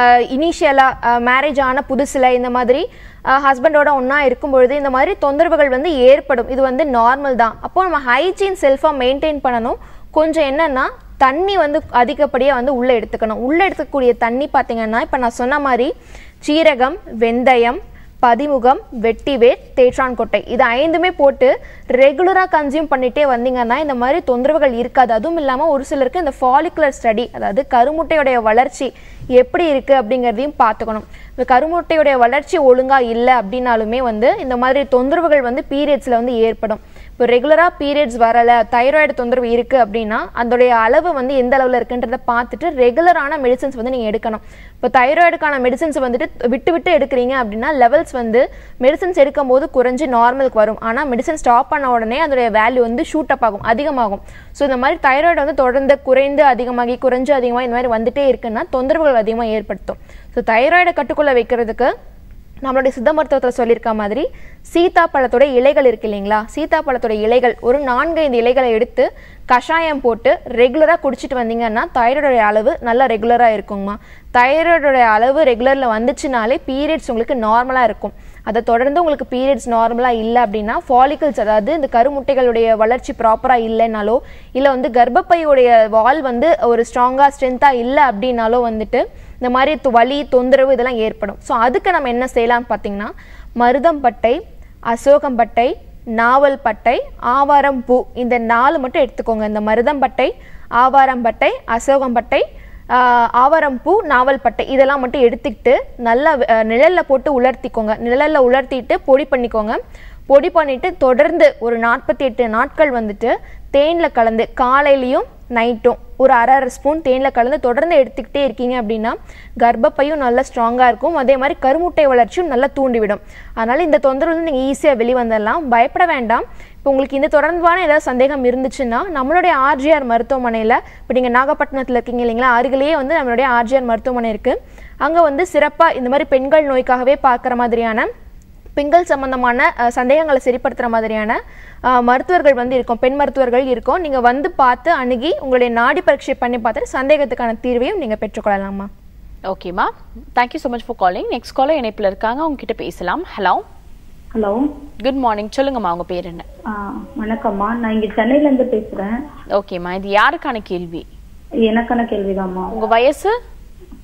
இனிஷியலாக மேரேஜ் ஆன புதுசில் இந்த மாதிரி ஹஸ்பண்டோட ஒன்றா இருக்கும் பொழுது இந்த மாதிரி தொந்தரவுகள் வந்து ஏற்படும் இது வந்து நார்மல் தான் அப்போ நம்ம ஹைஜீன் செல்ஃபாக மெயின்டைன் பண்ணணும் கொஞ்சம் என்னன்னா தண்ணி வந்து அதிகப்படியாக வந்து உள்ளே எடுத்துக்கணும் உள்ளே எடுத்துக்கக்கூடிய தண்ணி பார்த்தீங்கன்னா இப்போ நான் சொன்ன மாதிரி சீரகம் வெந்தயம் பதிமுகம் வெட்டிவேர் தேற்றான் கொட்டை இது ஐந்துமே போட்டு ரெகுலராக கன்சியூம் பண்ணிட்டே வந்தீங்கன்னா இந்த மாதிரி தொந்தரவுகள் இருக்காது அதுவும் இல்லாமல் ஒரு சிலருக்கு இந்த ஃபாலிகுலர் ஸ்டடி அதாவது கருமுட்டையுடைய வளர்ச்சி எப்படி இருக்குது அப்படிங்கிறதையும் பார்த்துக்கணும் இந்த கருமுட்டையுடைய வளர்ச்சி ஒழுங்காக இல்லை அப்படின்னாலுமே வந்து இந்த மாதிரி தொந்தரவுகள் வந்து பீரியட்ஸில் வந்து ஏற்படும் இப்போ ரெகுலராக பீரியட்ஸ் வரலை தைராய்டு தொந்தரவு இருக்குது அப்படின்னா அதோடைய அளவு வந்து எந்த அளவில் இருக்குன்றதை பார்த்துட்டு ரெகுலரான மெடிசன்ஸ் வந்து நீங்கள் எடுக்கணும் இப்போ தைராய்டுக்கான மெடிசன்ஸ் வந்துட்டு விட்டு விட்டு எடுக்கிறீங்க அப்படின்னா லெவல்ஸ் வந்து மெடிசன்ஸ் எடுக்கும் போது குறைஞ்சு நார்மலுக்கு வரும் ஆனால் மெடிசன் ஸ்டாப் பண்ண உடனே அதோடைய வேல்யூ வந்து ஷூட் அப் ஆகும் அதிகமாகும் ஸோ இந்த மாதிரி தைராய்டு வந்து தொடர்ந்து குறைந்து அதிகமாகி குறைஞ்சு அதிகமாக இந்த மாதிரி வந்துட்டே இருக்குன்னா தொந்தரவுகள் அதிகமாக ஏற்படுத்தும் ஸோ தைராய்டை கட்டுக்குள்ள வைக்கிறதுக்கு நம்மளுடைய சித்த மருத்துவத்தில் சொல்லியிருக்க மாதிரி சீத்தாப்பழத்தோட இலைகள் இருக்கு இல்லைங்களா சீத்தாப்பழத்தோட இலைகள் ஒரு நான்கைந்து இலைகளை எடுத்து கஷாயம் போட்டு ரெகுலராக குடிச்சிட்டு வந்தீங்கன்னா தைராய்டோட அளவு நல்லா ரெகுலராக இருக்குங்கம்மா தைராய்டோட அளவு ரெகுலரில் வந்துச்சுனாலே பீரியட்ஸ் உங்களுக்கு நார்மலாக இருக்கும் அதை தொடர்ந்து உங்களுக்கு பீரியட்ஸ் நார்மலாக இல்லை அப்படின்னா ஃபாலிகல்ஸ் அதாவது இந்த கருமுட்டைகளுடைய வளர்ச்சி ப்ராப்பராக இல்லைனாலோ இல்லை வந்து கர்ப்பப்பையுடைய வால் வந்து ஒரு ஸ்ட்ராங்காக ஸ்ட்ரென்த்தாக இல்லை அப்படின்னாலோ வந்துட்டு இந்த மாதிரி து- வலி தொந்தரவு இதெல்லாம் ஏற்படும் ஸோ அதுக்கு நம்ம என்ன செய்யலாம்னு பார்த்தீங்கன்னா மருதம்பட்டை அசோகம்பட்டை நாவல் பட்டை ஆவாரம் பூ இந்த நாலு மட்டும் எடுத்துக்கோங்க இந்த மருதம்பட்டை ஆவாரம்பட்டை அசோகம்பட்டை ஆஹ், ஆவாரம்பூ நாவல் பட்டை இதெல்லாம் மட்டும் எடுத்துக்கிட்டு நல்லா அஹ், நிழல்ல போட்டு உலர்த்திக்கோங்க நிழல்ல உலர்த்திட்டு பொடி பண்ணிக்கோங்க பொடி பண்ணிட்டு தொடர்ந்து ஒரு நாற்பத்தி எட்டு நாட்கள் வந்துட்டு தேனில் கலந்து காலையிலையும் நைட்டும் ஒரு அரை அரை ஸ்பூன் தேனில் கலந்து தொடர்ந்து எடுத்துக்கிட்டே இருக்கீங்க அப்படின்னா கர்ப்பப்பையும் நல்லா ஸ்ட்ராங்காக இருக்கும் அதே மாதிரி கருமுட்டை வளர்ச்சியும் நல்லா தூண்டிவிடும் அதனால் இந்த தொந்தரவு நீங்கள் ஈஸியாக வெளிவந்துடலாம் பயப்பட வேண்டாம் இப்போ உங்களுக்கு இந்த தொடர்பான ஏதாவது சந்தேகம் இருந்துச்சுன்னா நம்மளுடைய ஆர்ஜிஆர் மருத்துவமனையில் இப்போ நீங்கள் நாகப்பட்டினத்தில் இருக்கீங்க இல்லைங்களா அருகிலேயே வந்து நம்மளுடைய ஆர்ஜிஆர் மருத்துவமனை இருக்குது அங்கே வந்து சிறப்பாக இந்த மாதிரி பெண்கள் நோய்க்காகவே பார்க்குற மாதிரியான பெண்கள் சம்பந்தமான அஹ், சந்தேகங்களை சரிப்படுத்துகிற மாதிரியான அஹ், மருத்துவர்கள் வந்து இருக்கும் பெண் மருத்துவர்கள் இருக்கும் நீங்கள் வந்து பார்த்து அணுகி உங்களுடைய நாடி பரீட்சை பண்ணி பார்த்துட்டு சந்தேகத்துக்கான தீர்வையும் நீங்கள் பெற்றுக்கொள்ளலாமா ஓகேம்மா thank you so much for calling next caller இணைப்பில் இருக்காங்க அவங்க கிட்ட பேசலாம் ஹலோ ஹலோ குட் மார்னிங் சொல்லுங்கம்மா உங்க பேர் என்ன ஆ, வணக்கம்மா நான் இங்க சென்னையில இருந்து பேசுறேன் ஓகேம்மா இது யாருக்கான கேள்வி எனக்கான கேள்விதாம்மா உங்க வயசு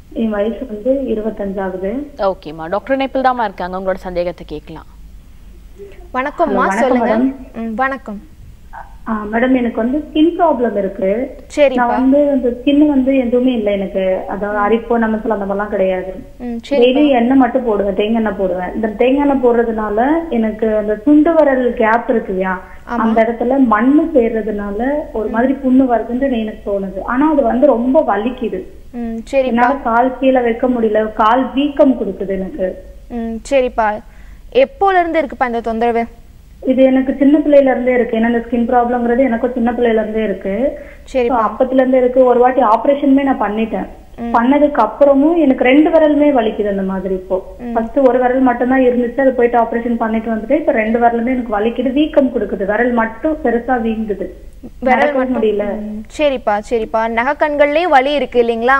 என் வயசு வந்து இருபத்தஞ்சாகுது ஓகேம்மா டாக்டர் இணைப்பில் தாம்மா இருக்காங்க உங்களோட சந்தேகத்தை கேட்கலாம் வணக்கம்மா வணக்கம் சொல்லுங்க மேடம். ம், வணக்கம் ஆ, மேடம் எனக்கு வந்து ஸ்கின் ப்ராப்ளம் இருக்கு சரிப்பா. நான் வந்து இந்த ஸ்கின் வந்து எதுவுமே இல்லை எனக்கு அதாவது அரிப்போ நமசல் அந்த மாதிரிலாம் கிடையாது ம் சரி டெய்லி எண்ணெய் மட்டும் போடுவேன் தேங்காய் எண்ணெய் போடுவேன் இந்த தேங்காய் எண்ணெய் போடுறதுனால எனக்கு அந்த சுண்டு வரல் கேப் இருக்கு இல்லையா அந்த இடத்துல மண்ணு சேர்றதுனால ஒரு மாதிரி புண்ணு வருதுன்னு எனக்கு தோணுது ஆனா அது வந்து ரொம்ப வலிக்குது ம் சரிப்பா என்னால கால் கீழே வைக்க முடியல கால் வீக்கம் கொடுக்குது எனக்கு ம் சரிப்பா எப்போல இருந்து இருக்குப்பா இந்த தொந்தரவு இது எனக்கு சின்ன பிள்ளையில இருந்தே இருக்கு ஏன்னா இந்த ஸ்கின் ப்ராப்ளம்ங்கிறது எனக்கும் சின்ன பிள்ளையில இருந்தே இருக்கு So, சரிப்பா அப்பத்துல இருந்தே இருக்கு ஒரு வாட்டி ஆபரேஷனுமே நான் பண்ணிட்டேன் பண்ணதுக்கு அப்புறமும் எனக்கு ரெண்டு விரலுமே வலிக்குது அந்த மாதிரி இப்போ ஃபர்ஸ்ட் ஒரு விரல் மட்டும்தான் இருந்துச்சு அது போயிட்டு ஆபரேஷன் பண்ணிட்டு வந்துட்டு இப்ப ரெண்டு விரலுமே எனக்கு வலிக்குது வீக்கம் கொடுக்குது விரல் மட்டும் பெருசா வீங்குது விரல் நடக்க மட்டும் முடியல ம், சரிப்பா சரிப்பா நகக்கண்கள்லயும் வலி இருக்கு இல்லைங்களா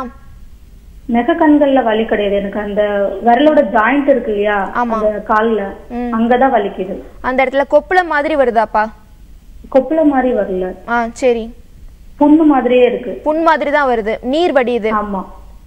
நெக கண்கள்ல வலி கிடையாது எனக்கு அந்த விரலோட ஜாயிண்ட் இருக்கு இல்லையா ஆமா. அந்த கால்ல ம். அங்கதான் வலிக்குது அந்த இடத்துல கொப்புள மாதிரி வருதாப்பா கொப்புள மாதிரி வரல ஆ சரி புண்ணு மாதிரியே இருக்கு புண் மாதிரி தான் வருது நீர் வடியுது ஆமா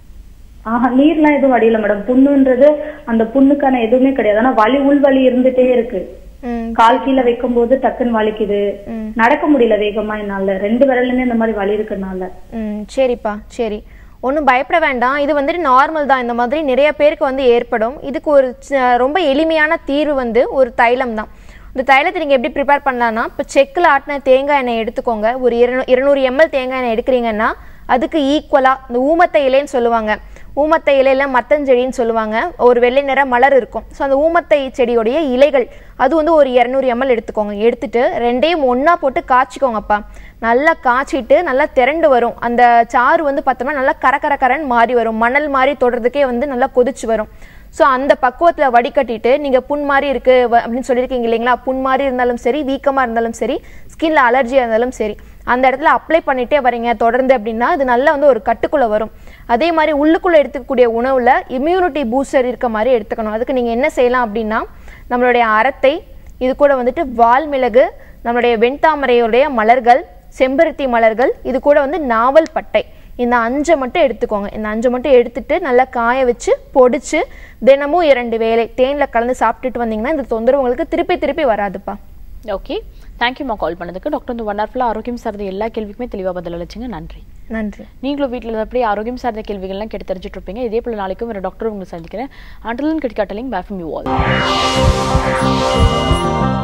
ஆஹா நீர்லாம் எதுவும் வடியல மேடம் புண்ணுன்றது அந்த புண்ணுக்கான எதுவுமே கிடையாது ஆனா வலி உள் வலி இருந்துட்டே இருக்கு ம் கால் கீழே வைக்கும் போது டக்குன்னு வலிக்குது ம். நடக்க முடியல வேகமா என்னால ரெண்டு விரலுமே இந்த மாதிரி வலி இருக்கனால ம் சரிப்பா சரி ஒன்றும் பயப்பட வேண்டாம் இது வந்துட்டு நார்மல் தான் இந்த மாதிரி நிறைய பேருக்கு வந்து ஏற்படும் இதுக்கு ஒரு ச- ரொம்ப எளிமையான தீர்வு வந்து ஒரு தைலம் தான் இந்த தைலத்தை நீங்கள் எப்படி ப்ரிப்பேர் பண்ணலான்னா இப்போ செக்கில் ஆட்டின தேங்காய் எண்ணெய் எடுத்துக்கோங்க ஒரு இருநூ இருநூறு எம்எல் தேங்காய் எண்ணெய் எடுக்கிறீங்கன்னா அதுக்கு ஈக்குவலாக இந்த ஊமத்தை இலைன்னு சொல்லுவாங்க ஊமத்தை இலையில மத்தஞ்செடின்னு சொல்லுவாங்க ஒரு வெள்ளை நிற மலர் இருக்கும் ஸோ அந்த ஊமத்தை செடியோடைய இலைகள் அது வந்து ஒரு இரநூறு எம்எல் எடுத்துக்கோங்க எடுத்துட்டு ரெண்டையும் ஒன்றா போட்டு காய்ச்சிக்கோங்கப்பா நல்லா காய்ச்சிட்டு நல்லா திரண்டு வரும் அந்த சாறு வந்து பார்த்தோம்னா நல்லா கர கர கரன்னு மாறி வரும் மணல் மாதிரி தொடுறதுக்கே வந்து நல்லா கொதிச்சு வரும் ஸோ அந்த பக்குவத்தில் வடிகட்டிட்டு நீங்கள் புண் மாதிரி இருக்கு வ- அப்படின்னு சொல்லியிருக்கீங்க இல்லைங்களா புண் மாதிரி இருந்தாலும் சரி வீக்கமாக இருந்தாலும் சரி ஸ்கின்ல அலர்ஜியாக இருந்தாலும் சரி அந்த இடத்துல அப்ளை பண்ணிட்டே வரீங்க தொடர்ந்து அப்படின்னா அது நல்லா வந்து ஒரு கட்டுக்குள்ளே வரும் அதே மாதிரி உள்ளுக்குள்ளே எடுத்துக்கக்கூடிய உணவில் இம்யூனிட்டி பூஸ்டர் இருக்க மாதிரி எடுத்துக்கணும் அதுக்கு நீங்கள் என்ன செய்யலாம் அப்படின்னா நம்மளுடைய அரத்தை இது கூட வந்துட்டு வால்மிளகு நம்மளுடைய வெண்தாமரையுடைய மலர்கள் செம்பருத்தி மலர்கள் இது கூட வந்து நாவல் பட்டை இந்த அஞ்சை மட்டும் எடுத்துக்கோங்க இந்த அஞ்சை மட்டும் எடுத்துட்டு நல்லா காய வச்சு பொடிச்சு தினமும் இரண்டு வேளை தேனில் கலந்து சாப்பிட்டுட்டு வந்தீங்கன்னா இந்த தொந்தரவு உங்களுக்கு திருப்பி திருப்பி வராதுப்பா ஓகே தேங்க்யூம்மா கால் பண்ணதுக்கு டாக்டர் வந்து ஒண்டர்ஃபுல்லாக ஆரோக்கியம் சார்ந்த எல்லா கேள்விக்குமே தெளிவாக பதில் அளிச்சிங்க நன்றி நன்றி நீங்களும் வீட்டில் அப்படியே ஆரோக்கியம் சார்ந்த கேள்விகள்லாம் கேட்டு தெரிஞ்சுட்டு இருப்பீங்க இதே போல நாளைக்கும் ஒரு டாக்டர் உங்களை சந்திக்கிறேன் அண்டலன் கிட்காட்டலிங் பேஃபம் யூ ஆல்